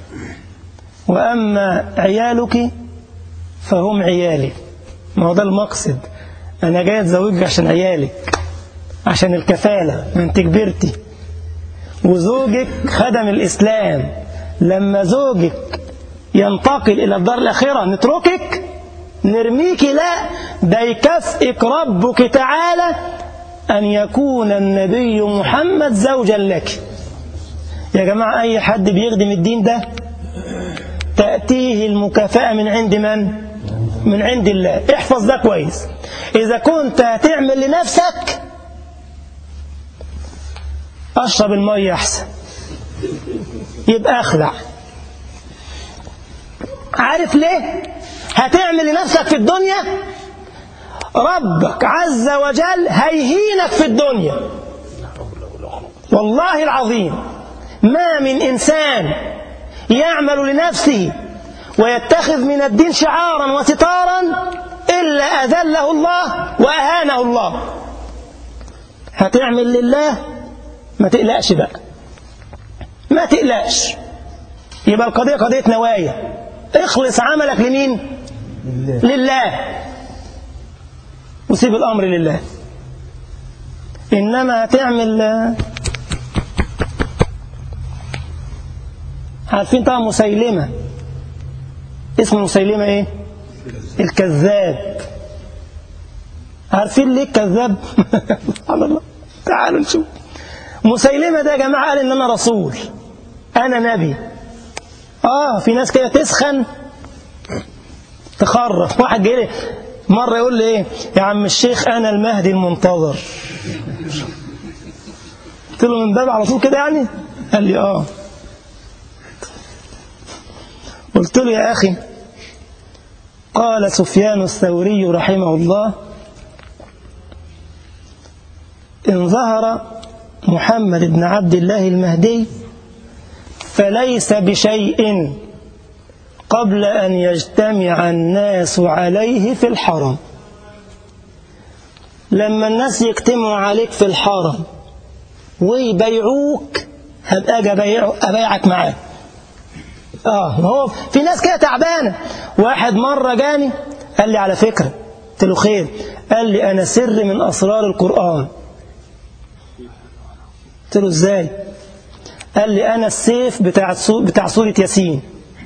وأما عيالك فهم عيالي ما هو ده المقصد أنا جاي أتزوجك عشان عيالك عشان الكفالة ما أنت كبرتي وزوجك خدم الإسلام لما زوجك ينتقل إلى الدار الأخيرة نتركك نرميك لا ده يكافئك ربك تعالى أن يكون النبي محمد زوجا لك يا جماعة أي حد بيخدم الدين ده تأتيه المكافأة من عند من؟ من عند الله احفظ ده كويس إذا كنت هتعمل لنفسك أشرب المية أحسن يبقى أخلع عارف ليه هتعمل لنفسك في الدنيا ربك عز وجل هيهينك في الدنيا والله العظيم ما من إنسان يعمل لنفسه ويتخذ من الدين شعارا وستارا إلا أذله الله وأهانه الله هتعمل لله ما تقلقش بقى ما تقلقش يبقى القضية قضية نوايا اخلص عملك لمين لله لله وسيب الأمر لله إنما هتعمل عارفين طبعا مسيلمة اسم مسيلمة ايه الكذاب عارفين ليه الكذاب سبحان الله تعالوا نشوف مسيلمة ده يا جماعة قال إن أنا رسول أنا نبي آه في ناس كده تسخن تخرف واحد جاي لي مرة يقول لي إيه يا عم الشيخ أنا المهدي المنتظر قلت له من باب على طول كده يعني قال لي آه قلت له يا أخي قال سفيان الثوري رحمه الله إن ظهر محمد بن عبد الله المهدي فليس بشيء قبل أن يجتمع الناس عليه في الحرم لما الناس يجتمعوا عليك في الحرم ويبيعوك هبقى أجي أبيع أبيعك معاه اه هو في ناس كده تعبانه واحد مره جاني قال لي على فكره قلت له خير قال لي انا سر من اسرار القران قلت له ازاي قال لي انا السيف بتاع سو بتاع سوره ياسين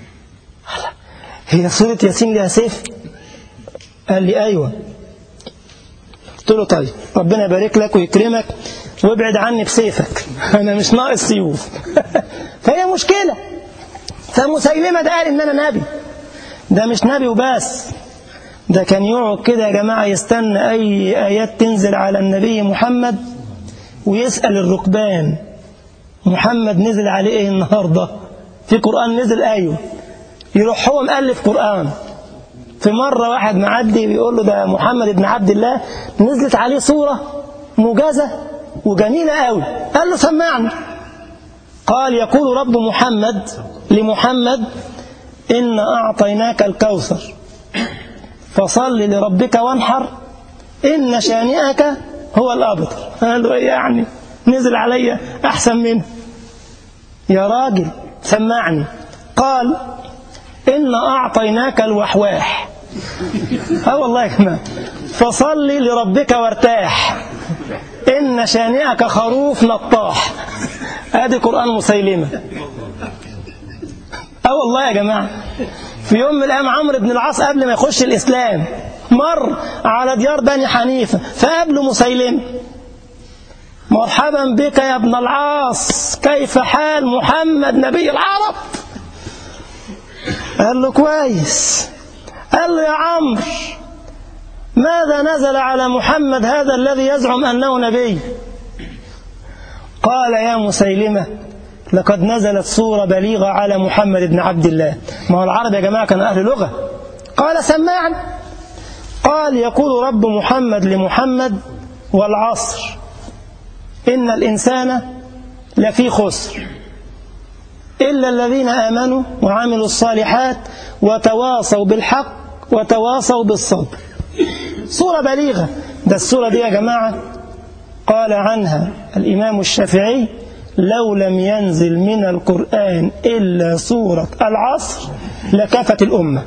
هي سوره ياسين ليها سيف قال لي ايوه قلت له طيب ربنا يبارك لك ويكرمك وابعد عني بسيفك انا مش ناقص سيوف فهي مشكله فمسيلمة ده قال إن أنا نبي ده مش نبي وبس ده كان يقعد كده يا جماعة يستنى أي آيات تنزل على النبي محمد ويسأل الركبان محمد نزل عليه إيه النهاردة في قرآن نزل أيوه يروح هو مؤلف قرآن في مرة واحد معدي بيقول له ده محمد بن عبد الله نزلت عليه صورة موجزة وجميلة قوي قال له سمعني قال يقول رب محمد لمحمد إن أعطيناك الكوثر فصل لربك وانحر إن شانئك هو الأبتر قال له إيه يعني نزل علي أحسن منه يا راجل سمعني قال إن أعطيناك الوحواح اه والله يا جماعة فصل لربك وارتاح إن شانئك خروف نطاح ادي قرآن مسيلمة اه والله يا جماعة في يوم من الأيام عمرو بن العاص قبل ما يخش الإسلام مر على ديار بني حنيفة فقابله مسيلمة مرحبا بك يا ابن العاص كيف حال محمد نبي العرب قال له كويس قال له يا عمرو ماذا نزل على محمد هذا الذي يزعم أنه نبي قال يا مسيلمة لقد نزلت سورة بليغة على محمد بن عبد الله ما هو العرب يا جماعة كانوا أهل لغة قال سمعني قال يقول رب محمد لمحمد والعصر إن الإنسان لفي خسر إلا الذين آمنوا وعملوا الصالحات وتواصوا بالحق وتواصوا بالصبر صورة بليغة ده الصورة دي يا جماعة قال عنها الإمام الشافعي لو لم ينزل من القرآن إلا سورة العصر لكفت الأمة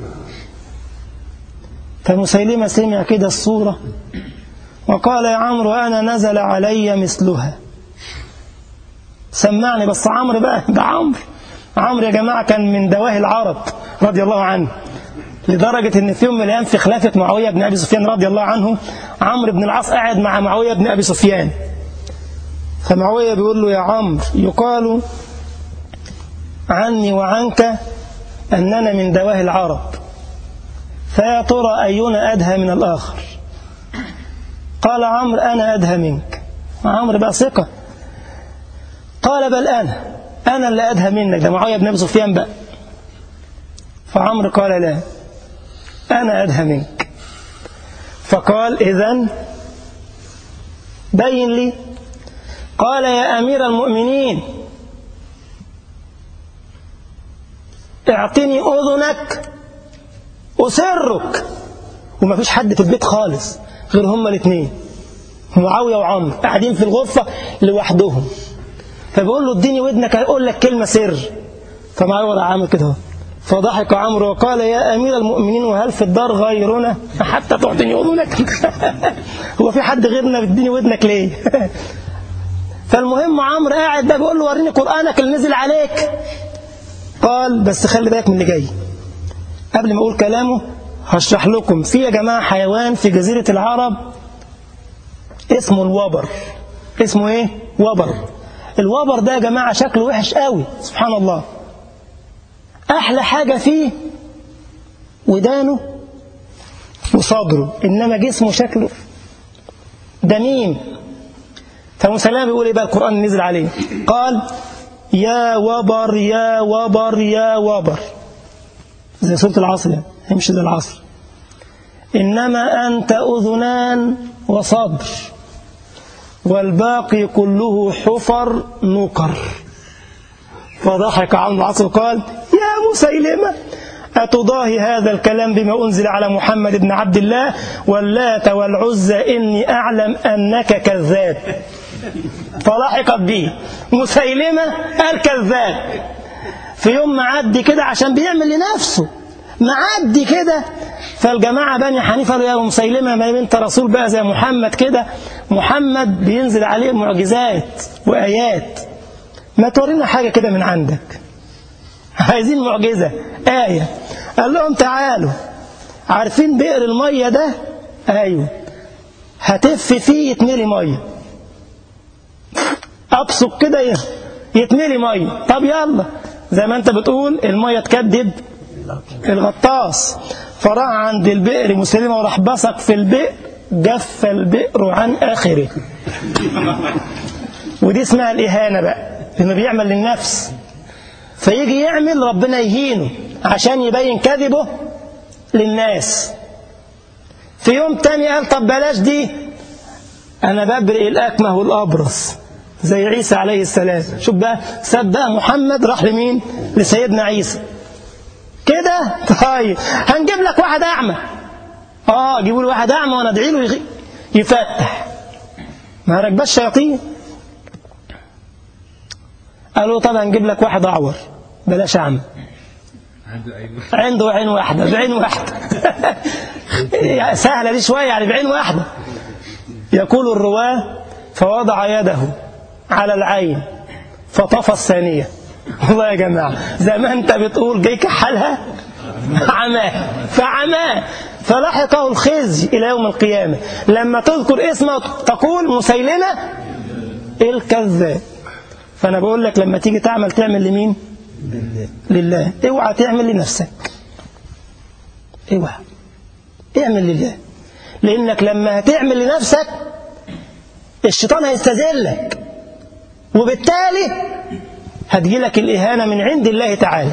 فمسيلمة سمع كده الصورة وقال يا عمرو أنا نزل علي مثلها سمعني بس عمرو بقى ده عمرو عمرو يا جماعة كان من دواهي العرب رضي الله عنه لدرجة ان في يوم من الايام في خلافة معاوية بن ابي سفيان رضي الله عنه عمرو بن العاص قاعد مع معاوية بن ابي سفيان فمعاوية بيقول له يا عمرو يقال عني وعنك اننا من دواهي العرب فيا ترى اينا ادهى من الاخر قال عمرو انا ادهى منك عمرو بقى ثقة قال بل انا انا اللي ادهى منك ده معاوية بن ابي سفيان بقى فعمرو قال لا أنا أدهى منك فقال إذن بين لي قال يا أمير المؤمنين اعطني أذنك أسرك وما فيش حد في البيت خالص غير هما الاثنين معاوية وعمرو قاعدين في الغرفة لوحدهم فبيقول له اديني ودنك اقول لك كلمة سر فمعاوية راح عامل كده فضحك عمرو وقال يا أمير المؤمنين وهل في الدار غيرنا حتى تعطيني أذنك هو في حد غيرنا بيديني ودنك ليه فالمهم عمرو قاعد بقى بيقول له وريني قرآنك اللي نزل عليك قال بس خلي بالك من اللي جاي قبل ما أقول كلامه هشرح لكم في يا جماعة حيوان في جزيرة العرب اسمه الوبر اسمه ايه وبر الوبر ده يا جماعة شكله وحش قوي سبحان الله أحلى حاجة فيه ودانه وصدره إنما جسمه شكله دميم فمسلمة بيقول إيه بقى القرآن نزل عليه قال يا وبر يا وبر يا وبر زي سورة العصر يعني يمشي زي العصر إنما أنت أذنان وصدر والباقي كله حفر نقر فضحك عمرو العاص وقال يا مسيلمة أتضاهي هذا الكلام بما أنزل على محمد بن عبد الله واللات والعزى إني أعلم أنك كذاب فلحقت به مسيلمة الكذاب في يوم معدي كده عشان بيعمل لنفسه معدي كده فالجماعة بني حنيفة قالوا يا مسيلمة ما انت رسول بقى زي محمد كده محمد بينزل عليه معجزات وآيات ما تورينا حاجة كده من عندك عايزين معجزة آية قال لهم تعالوا عارفين بئر المية ده أيوه هتف فيه يتملي مية أبصق كده يتملي مية طب يلا زي ما انت بتقول المية تكدب الغطاس فراح عند البئر مسلمة وراح بصق في البئر جف البئر عن آخره ودي اسمها الإهانة بقى لأنه بيعمل للنفس فيجي يعمل ربنا يهينه عشان يبين كذبه للناس في يوم تاني قال طب بلاش دي أنا ببرئ الأكمه والأبرص زي عيسى عليه السلام شوف بقى ساب بقى محمد راح لمين لسيدنا عيسى كده طيب هنجيب لك واحد اعمى اه جيبوا لي واحد اعمى وانا ادعي له يغ- يفتح ما راكباش شياطين قالوا طب هنجيب لك واحد اعور بلاش اعمى عنده عين واحده بعين واحده يعني سهله دي شويه يعني بعين واحده يقول الرواه فوضع يده على العين فطفى الثانيه والله يا جماعه زي ما انت بتقول جاي كحلها عماه فعماه فلحقه الخزي الى يوم القيامه لما تذكر اسمه تقول مسيلمه الكذاب فانا بقول لك لما تيجي تعمل تعمل لمين لله اوعى تعمل لنفسك اوعى اعمل لله لانك لما هتعمل لنفسك الشيطان هيستذلك وبالتالي هتجيلك الإهانة من عند الله تعالى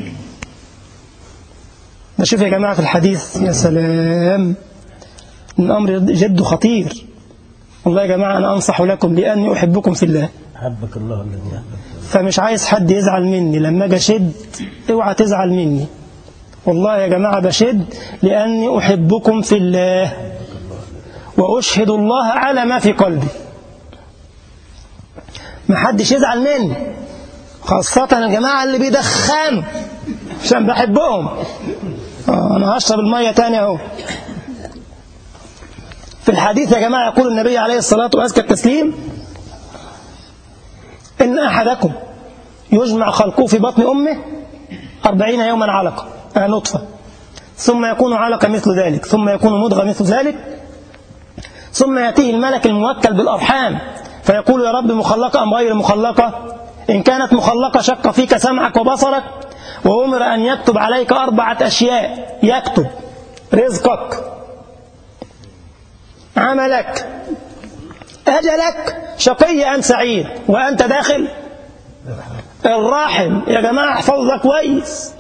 نشوف يا جماعة في الحديث يا سلام الأمر جد خطير والله يا جماعة أنا أنصح لكم لأني أحبكم في الله حبك الله الذي أحبك فمش عايز حد يزعل مني لما اجي اشد اوعى تزعل مني والله يا جماعة بشد لأني أحبكم في الله وأشهد الله على ما في قلبي ما حدش يزعل مني خاصة الجماعة اللي بيدخنوا عشان بحبهم آه أنا هشرب المية تاني أهو في الحديث يا جماعة يقول النبي عليه الصلاة وأزكى التسليم إن أحدكم يجمع خلقه في بطن أمه أربعين يوما علقة آه نطفة ثم يكون علقة مثل ذلك ثم يكون مضغة مثل ذلك ثم يأتيه الملك الموكل بالأرحام فيقول يا رب مخلقة أم غير مخلقة إن كانت مخلقة شق فيك سمعك وبصرك وأمر أن يكتب عليك أربعة أشياء يكتب رزقك عملك أجلك شقي أم سعيد وأنت داخل الراحم يا جماعة احفظها كويس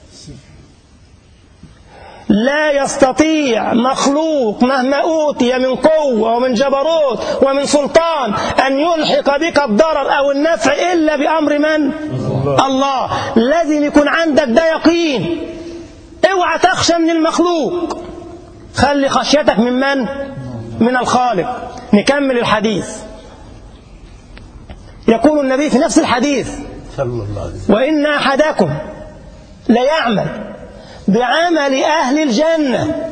لا يستطيع مخلوق مهما أوتي من قوة ومن جبروت ومن سلطان أن يلحق بك الضرر أو النفع إلا بأمر من؟ الله, الله. لازم يكون عندك ده يقين اوعى تخشى من المخلوق خلي خشيتك من من؟ من الخالق نكمل الحديث يقول النبي في نفس الحديث صلى الله عليه وسلم وإن أحدكم ليعمل بعمل أهل الجنة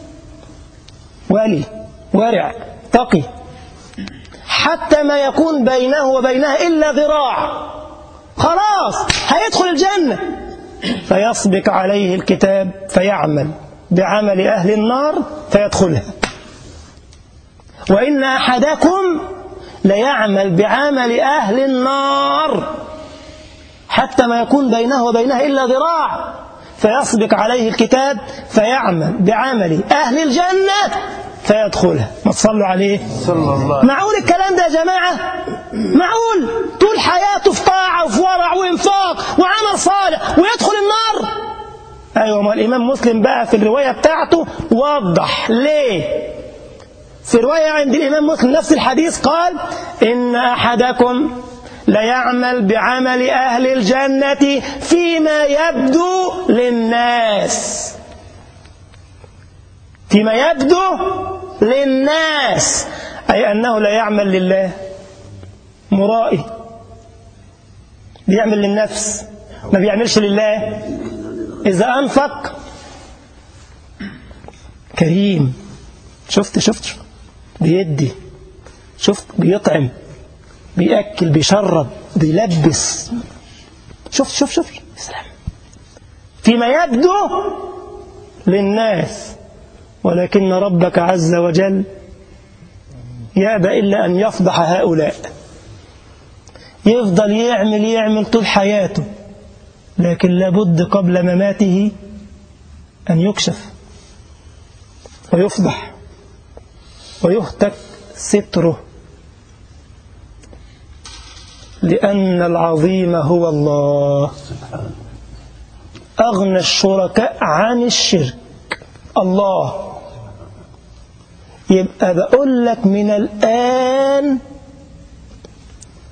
ولي ورع تقي حتى ما يكون بينه وبينها إلا ذراع خلاص هيدخل الجنة فيسبق عليه الكتاب فيعمل بعمل أهل النار فيدخلها وإن أحدكم ليعمل بعمل أهل النار حتى ما يكون بينه وبينها إلا ذراع فيسبق عليه الكتاب فيعمل بعمل أهل الجنة فيدخلها ما تصلوا عليه صلى الله عليه معقول الكلام ده يا جماعة معقول طول حياته في طاعة وفي ورع وإنفاق وعمل صالح ويدخل النار أيوة ما الإمام مسلم بقى في الرواية بتاعته وضح ليه في رواية عند الإمام مسلم نفس الحديث قال إن أحدكم ليعمل بعمل أهل الجنة فيما يبدو للناس فيما يبدو للناس أي أنه لا يعمل لله مرائي بيعمل للنفس ما بيعملش لله إذا أنفق كريم شفت شفت بيدي شفت بيطعم بيأكل بيشرب بيلبس شوف شوف شوف سلام فيما يبدو للناس ولكن ربك عز وجل يأبى إلا أن يفضح هؤلاء يفضل يعمل يعمل طول حياته لكن لابد قبل مماته أن يكشف ويفضح ويهتك ستره لأن العظيم هو الله أغنى الشركاء عن الشرك الله يبقى بقول لك من الآن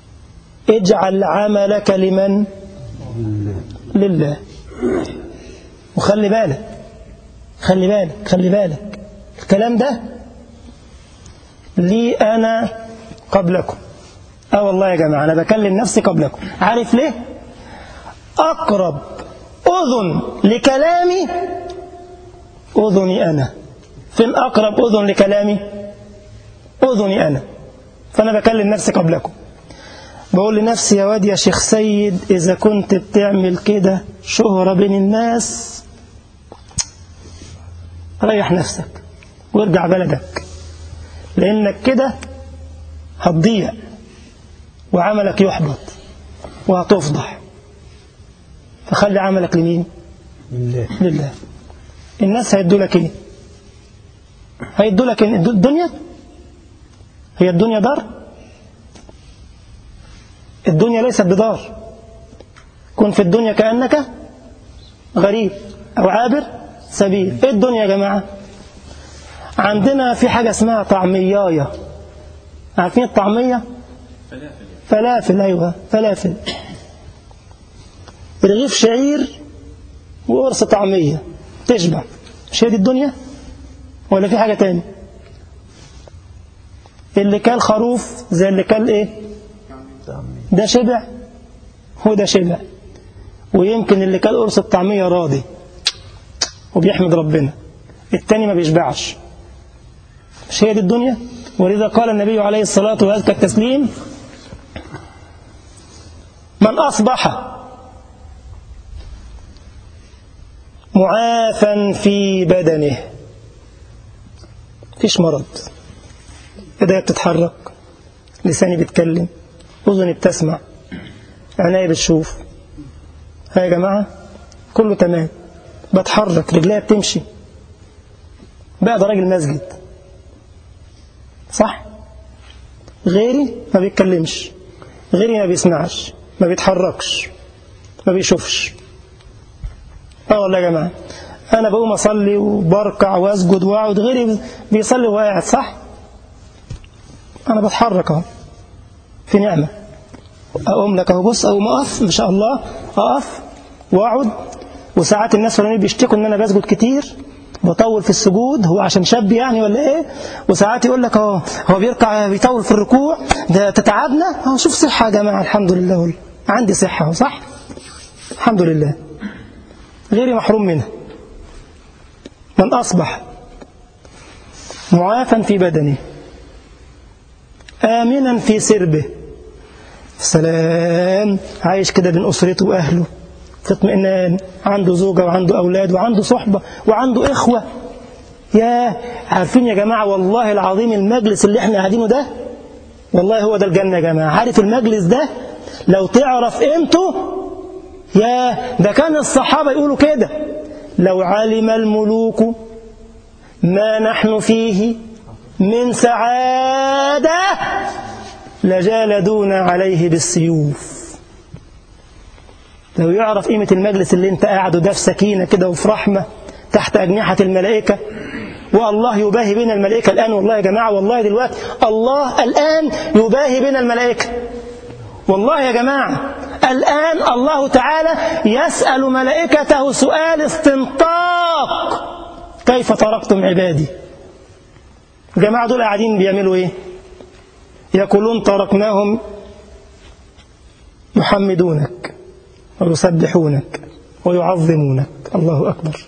اجعل عملك لمن لله وخلي بالك خلي بالك خلي بالك الكلام ده لي أنا قبلكم اه والله يا جماعة أنا بكلم نفسي قبلكم عارف ليه أقرب أذن لكلامي أذني أنا فين أقرب أذن لكلامي أذني أنا فأنا بكلم نفسي قبلكم بقول لنفسي يا واد يا شيخ سيد إذا كنت بتعمل كده شهرة بين الناس ريح نفسك وارجع بلدك لأنك كده هتضيع وعملك يحبط وهتفضح فخلي عملك لمين لله لله الناس هيدوا لك ايه هيدوا لك إيه؟ الدنيا هي الدنيا دار الدنيا ليست بدار كن في الدنيا كأنك غريب أو عابر سبيل ايه الدنيا يا جماعة عندنا في حاجة اسمها طعمياية عارفين الطعمية فلافل أيوة فلافل رغيف شعير وقرص طعمية تشبع مش هي دي الدنيا ولا في حاجة تاني اللي كان خروف زي اللي كان ايه ده شبع وده شبع ويمكن اللي كان قرص الطعمية راضي وبيحمد ربنا التاني ما بيشبعش مش هي دي الدنيا ولذا قال النبي عليه الصلاة وأزكى التسليم من أصبح معافا في بدنه فيش مرض ايديا بتتحرك لساني بيتكلم اذني بتسمع عيني بتشوف ها يا جماعه كله تمام بتحرك رجليا بتمشي بقى ده راجل مسجد صح غيري ما بيتكلمش غيري ما بيسمعش ما بيتحركش ما بيشوفش اه والله يا جماعه انا بقوم اصلي وبركع واسجد واقعد غيري بيصلي وهو قاعد صح انا بتحرك اهو في نعمه اقوم لك اهو بص اقوم اقف ما شاء الله اقف واقعد وساعات الناس فلانين بيشتكوا ان انا بسجد كتير بطول في السجود هو عشان شاب يعني ولا ايه وساعات يقول لك اه هو بيركع بيطول في الركوع ده تتعبنا اه شوف صحه يا جماعه الحمد لله والله. عندي صحه صح الحمد لله غيري محروم منها من أصبح معافا في بدنه آمنا في سربه سلام عايش كده بين أسرته وأهله في اطمئنان عنده زوجة وعنده أولاد وعنده صحبة وعنده إخوة يا عارفين يا جماعة والله العظيم المجلس اللي احنا قاعدينه ده والله هو ده الجنة يا جماعة عارف المجلس ده لو تعرف قيمته يا ده كان الصحابة يقولوا كده لو علم الملوك ما نحن فيه من سعادة لجالدونا عليه بالسيوف لو يعرف قيمة المجلس اللي انت قاعده ده في سكينة كده وفي رحمة تحت أجنحة الملائكة والله يباهي بين الملائكة الآن والله يا جماعة والله دلوقتي الله الآن يباهي بين الملائكة والله يا جماعة الآن الله تعالى يسأل ملائكته سؤال استنطاق كيف تركتم عبادي الجماعة دول قاعدين بيعملوا ايه يقولون تركناهم يحمدونك ويسبحونك ويعظمونك الله أكبر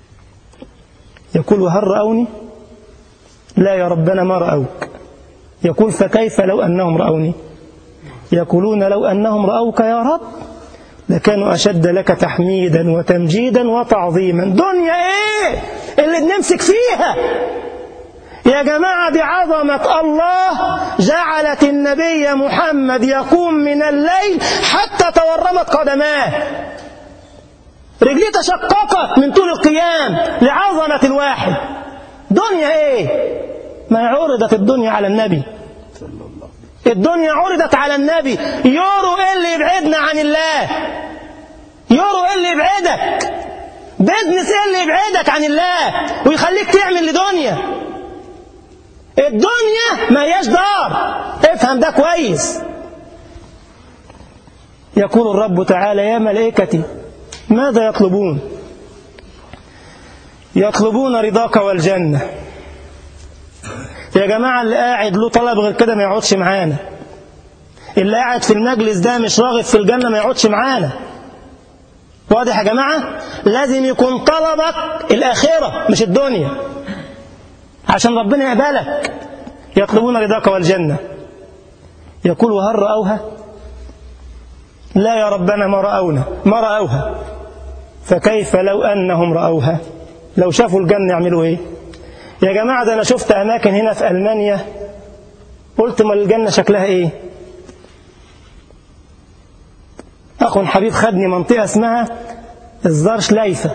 يقول هل رأوني لا يا ربنا ما رأوك يقول فكيف لو أنهم رأوني يقولون لو أنهم رأوك يا رب لكانوا أشد لك تحميدا وتمجيدا وتعظيما دنيا إيه اللي بنمسك فيها يا جماعة بعظمة الله جعلت النبي محمد يقوم من الليل حتى تورمت قدماه رجليه تشققت من طول القيام لعظمة الواحد دنيا ايه ما عرضت الدنيا على النبي الدنيا عرضت على النبي يورو ايه اللي يبعدنا عن الله يورو ايه اللي يبعدك بيزنس ايه اللي يبعدك عن الله ويخليك تعمل لدنيا الدنيا ما هياش دار افهم ده كويس يقول الرب تعالى يا ملائكتي ماذا يطلبون يطلبون رضاك والجنة يا جماعة اللي قاعد له طلب غير كده ما يقعدش معانا اللي قاعد في المجلس ده مش راغب في الجنة ما يقعدش معانا واضح يا جماعة لازم يكون طلبك الآخرة مش الدنيا عشان ربنا يقبلك يطلبون رضاك والجنة يقول وهل رأوها لا يا ربنا ما رأونا ما رأوها فكيف لو أنهم رأوها لو شافوا الجنة يعملوا إيه يا جماعة ده أنا شفت أماكن هنا في ألمانيا قلت ما الجنة شكلها إيه أخو حبيب خدني منطقة اسمها الزارشلايفة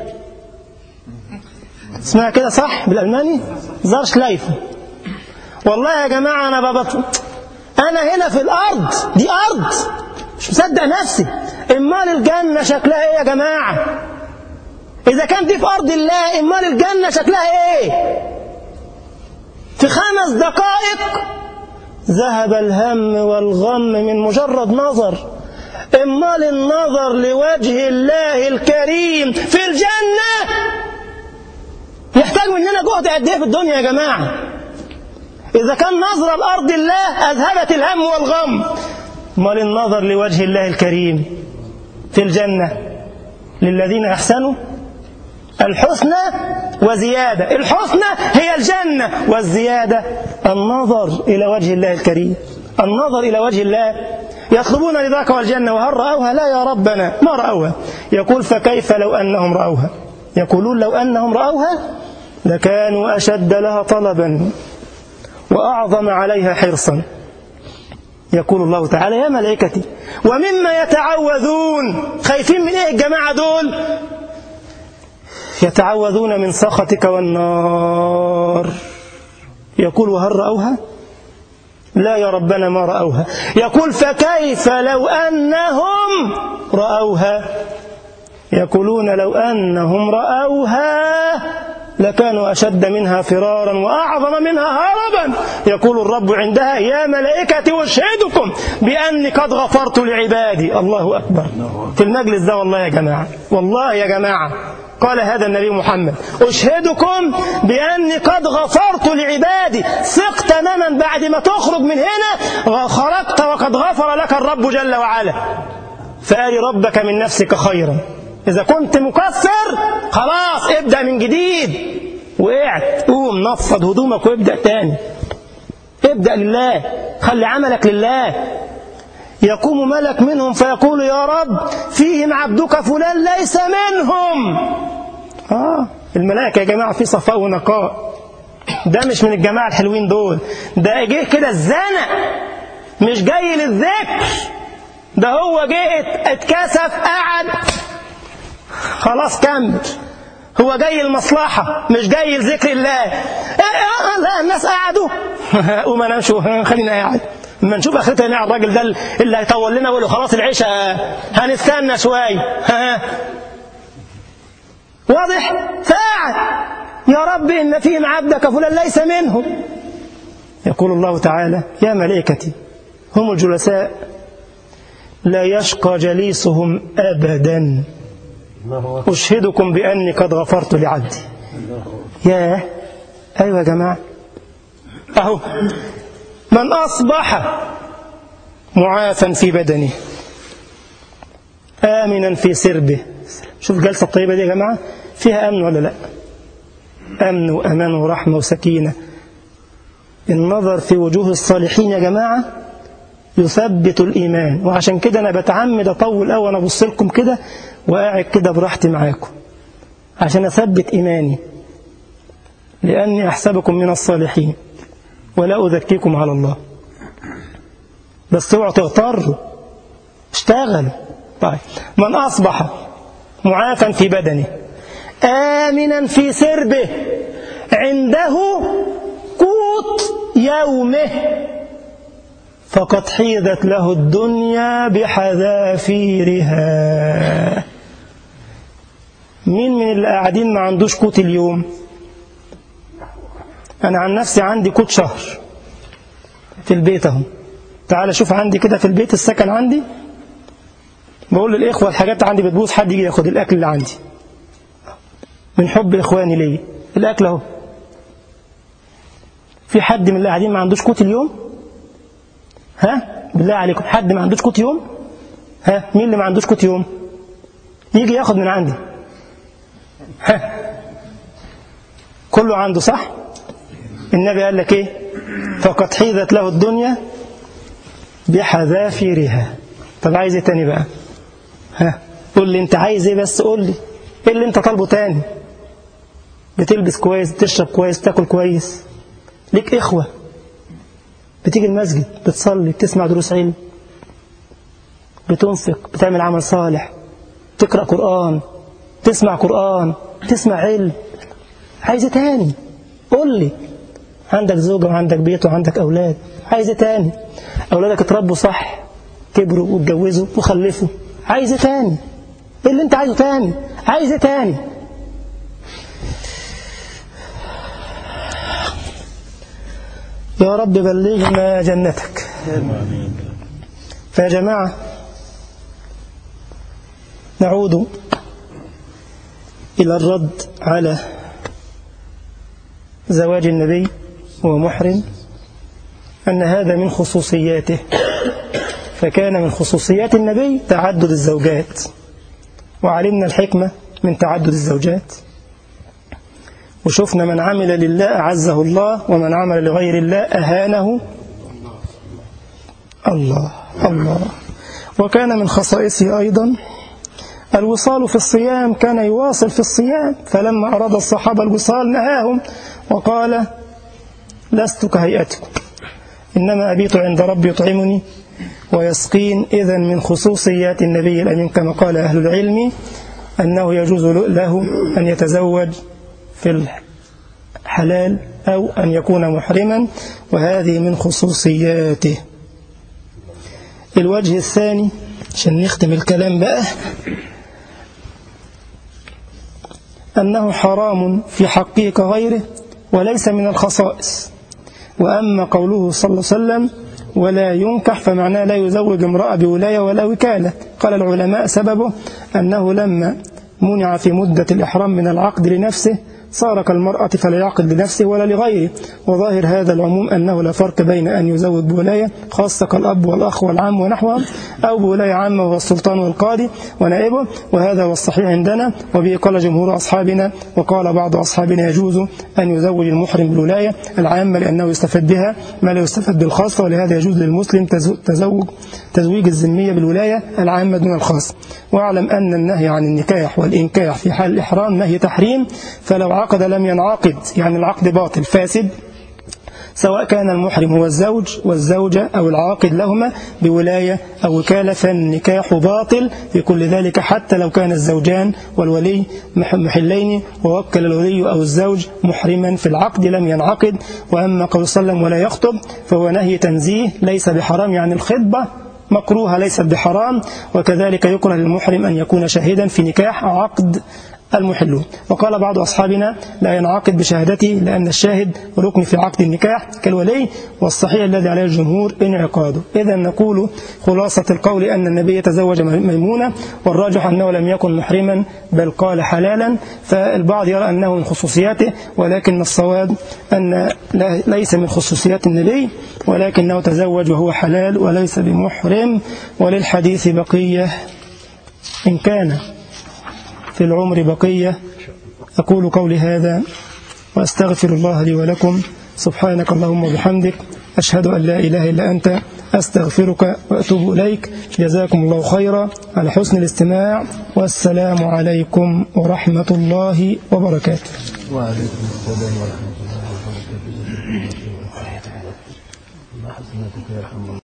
اسمها كده صح بالألماني زارشلايفة والله يا جماعة أنا ببط أنا هنا في الأرض دي أرض مش مصدق نفسي امال الجنة شكلها ايه يا جماعة اذا كان دي في ارض الله امال الجنة شكلها ايه في خمس دقائق ذهب الهم والغم من مجرد نظر امال النظر لوجه الله الكريم في الجنة يحتاج مننا جهد قد ايه في الدنيا يا جماعة إذا كان نظر الأرض الله أذهبت الهم والغم امال النظر لوجه الله الكريم في الجنة للذين أحسنوا الحسنى وزيادة الحسنى هي الجنة والزيادة النظر إلى وجه الله الكريم النظر إلى وجه الله يطلبون رضاك والجنة وهل رأوها لا يا ربنا ما رأوها يقول فكيف لو أنهم رأوها يقولون لو أنهم رأوها لكانوا أشد لها طلبا وأعظم عليها حرصا يقول الله تعالى يا ملائكتي ومما يتعوذون خايفين من ايه الجماعة دول يتعوذون من سخطك والنار يقول وهل رأوها لا يا ربنا ما رأوها يقول فكيف لو أنهم رأوها يقولون لو أنهم رأوها لكانوا أشد منها فرارا وأعظم منها هربا يقول الرب عندها يا ملائكة أشهدكم بأني قد غفرت لعبادي الله أكبر في المجلس ده والله يا جماعة والله يا جماعة قال هذا النبي محمد أشهدكم بأني قد غفرت لعبادي ثق تماما بعد ما تخرج من هنا خرجت وقد غفر لك الرب جل وعلا فآل ربك من نفسك خيرا إذا كنت مكفر خلاص ابدأ من جديد وقعت قوم نفض هدومك وابدأ تاني ابدأ لله خلي عملك لله يقوم ملك منهم فيقول يا رب فيهم عبدك فلان ليس منهم آه الملائكة يا جماعة في صفاء ونقاء ده مش من الجماعة الحلوين دول ده جه كده الزنق مش جاي للذكر ده هو جه اتكسف قعد خلاص كمل هو جاي المصلحة مش جاي لذكر الله لا الناس قعدوا قوم انا امشوا خلينا قاعد اما نشوف اخرتها نقع الراجل ده اللي هيطول لنا ويقول خلاص العشاء هنستنى شويه واضح فقعد يا رب ان فيهم عبدك فلان ليس منهم يقول الله تعالى يا ملائكتي هم الجلساء لا يشقى جليسهم ابدا أشهدكم بأني قد غفرت لعبدي ياه أيوة يا جماعة أهو من أصبح معافا في بدنه آمنا في سربه شوف الجلسة الطيبة دي يا جماعة فيها أمن ولا لا أمن وأمان ورحمة وسكينة النظر في وجوه الصالحين يا جماعة يثبت الإيمان وعشان كده أنا بتعمد أطول أوي أنا أبص لكم كده وقاعد كده براحتي معاكم عشان أثبت إيماني لأني أحسبكم من الصالحين ولا أذكيكم على الله بس اوعوا تغتروا اشتغلوا طيب من أصبح معافا في بدنه آمنا في سربه عنده قوت يومه فقد حيزت له الدنيا بحذافيرها مين من اللي قاعدين ما عندوش قوت اليوم أنا عن نفسي عندي قوت شهر في البيت اهو تعال شوف عندي كده في البيت السكن عندي بقول للإخوة الحاجات عندي بتبوظ حد يجي ياخد الأكل اللي عندي من حب إخواني ليا الأكل أهو في حد من اللي قاعدين ما عندوش قوت اليوم ها بالله عليكم حد ما عندوش قوت يوم ها مين اللي ما عندوش قوت يوم يجي ياخد من عندي ها كله عنده صح النبي قال لك ايه فقد حيزت له الدنيا بحذافيرها طب عايز ايه تاني بقى ها قول لي انت عايز ايه بس قول لي ايه اللي انت طالبه تاني بتلبس كويس بتشرب كويس بتاكل كويس ليك اخوه بتيجي المسجد بتصلي بتسمع دروس علم بتنفق بتعمل عمل صالح تقرأ قرآن تسمع قرآن تسمع علم عايز ايه تاني قول لي عندك زوجة وعندك بيت وعندك أولاد عايز ايه تاني أولادك اتربوا صح كبروا واتجوزوا وخلفوا عايز ايه تاني ايه اللي انت عايزه تاني عايز ايه تاني يا رب بلغنا جنتك فيا جماعة نعود إلى الرد على زواج النبي ومحرم أن هذا من خصوصياته فكان من خصوصيات النبي تعدد الزوجات وعلمنا الحكمة من تعدد الزوجات وشفنا من عمل لله أعزه الله ومن عمل لغير الله أهانه الله الله وكان من خصائصه أيضا الوصال في الصيام كان يواصل في الصيام فلما أراد الصحابة الوصال نهاهم وقال لست كهيئتكم إنما أبيت عند ربي يطعمني ويسقين إذا من خصوصيات النبي الأمين كما قال أهل العلم أنه يجوز له أن يتزوج في الحلال أو أن يكون محرما وهذه من خصوصياته الوجه الثاني عشان نختم الكلام بقى أنه حرام في حقه كغيره وليس من الخصائص وأما قوله صلى الله عليه وسلم ولا ينكح فمعناه لا يزوج امرأة بولاية ولا وكالة قال العلماء سببه أنه لما منع في مدة الإحرام من العقد لنفسه صار كالمرأة فلا يعقد لنفسه ولا لغيره وظاهر هذا العموم أنه لا فرق بين أن يزوج بولاية خاصة كالأب والأخ والعم ونحوهم أو بولاية عامة وهو السلطان والقاضي ونائبه وهذا هو الصحيح عندنا وبه قال جمهور أصحابنا وقال بعض أصحابنا يجوز أن يزوج المحرم بالولاية العامة لأنه يستفاد بها ما لا يستفاد بالخاصة ولهذا يجوز للمسلم تزوج تزويج الذمية بالولاية العامة دون الخاص واعلم أن النهي عن النكاح والإنكاح في حال الإحرام نهي تحريم فلو عقد لم ينعقد يعني العقد باطل فاسد سواء كان المحرم هو الزوج والزوجة أو العاقد لهما بولاية أو وكالة فالنكاح باطل في كل ذلك حتى لو كان الزوجان والولي محلين ووكل الولي أو الزوج محرما في العقد لم ينعقد وأما قول صلى الله عليه وسلم ولا يخطب فهو نهي تنزيه ليس بحرام يعني الخطبة مكروهة ليست بحرام وكذلك يكره للمحرم أن يكون شاهدا في نكاح أو عقد المحلون وقال بعض أصحابنا لا ينعقد بشهادته لأن الشاهد ركن في عقد النكاح كالولي والصحيح الذي عليه الجمهور انعقاده إذا نقول خلاصة القول أن النبي تزوج ميمونة والراجح أنه لم يكن محرما بل قال حلالا فالبعض يرى أنه من خصوصياته ولكن الصواب أن ليس من خصوصيات النبي ولكنه تزوج وهو حلال وليس بمحرم وللحديث بقية إن كان في العمر بقية أقول قولي هذا وأستغفر الله لي ولكم سبحانك اللهم وبحمدك أشهد أن لا إله إلا أنت أستغفرك وأتوب إليك جزاكم الله خيرا على حسن الاستماع والسلام عليكم ورحمة الله وبركاته وعليكم السلام ورحمة الله وبركاته. ما حسناتك يا رحمة الله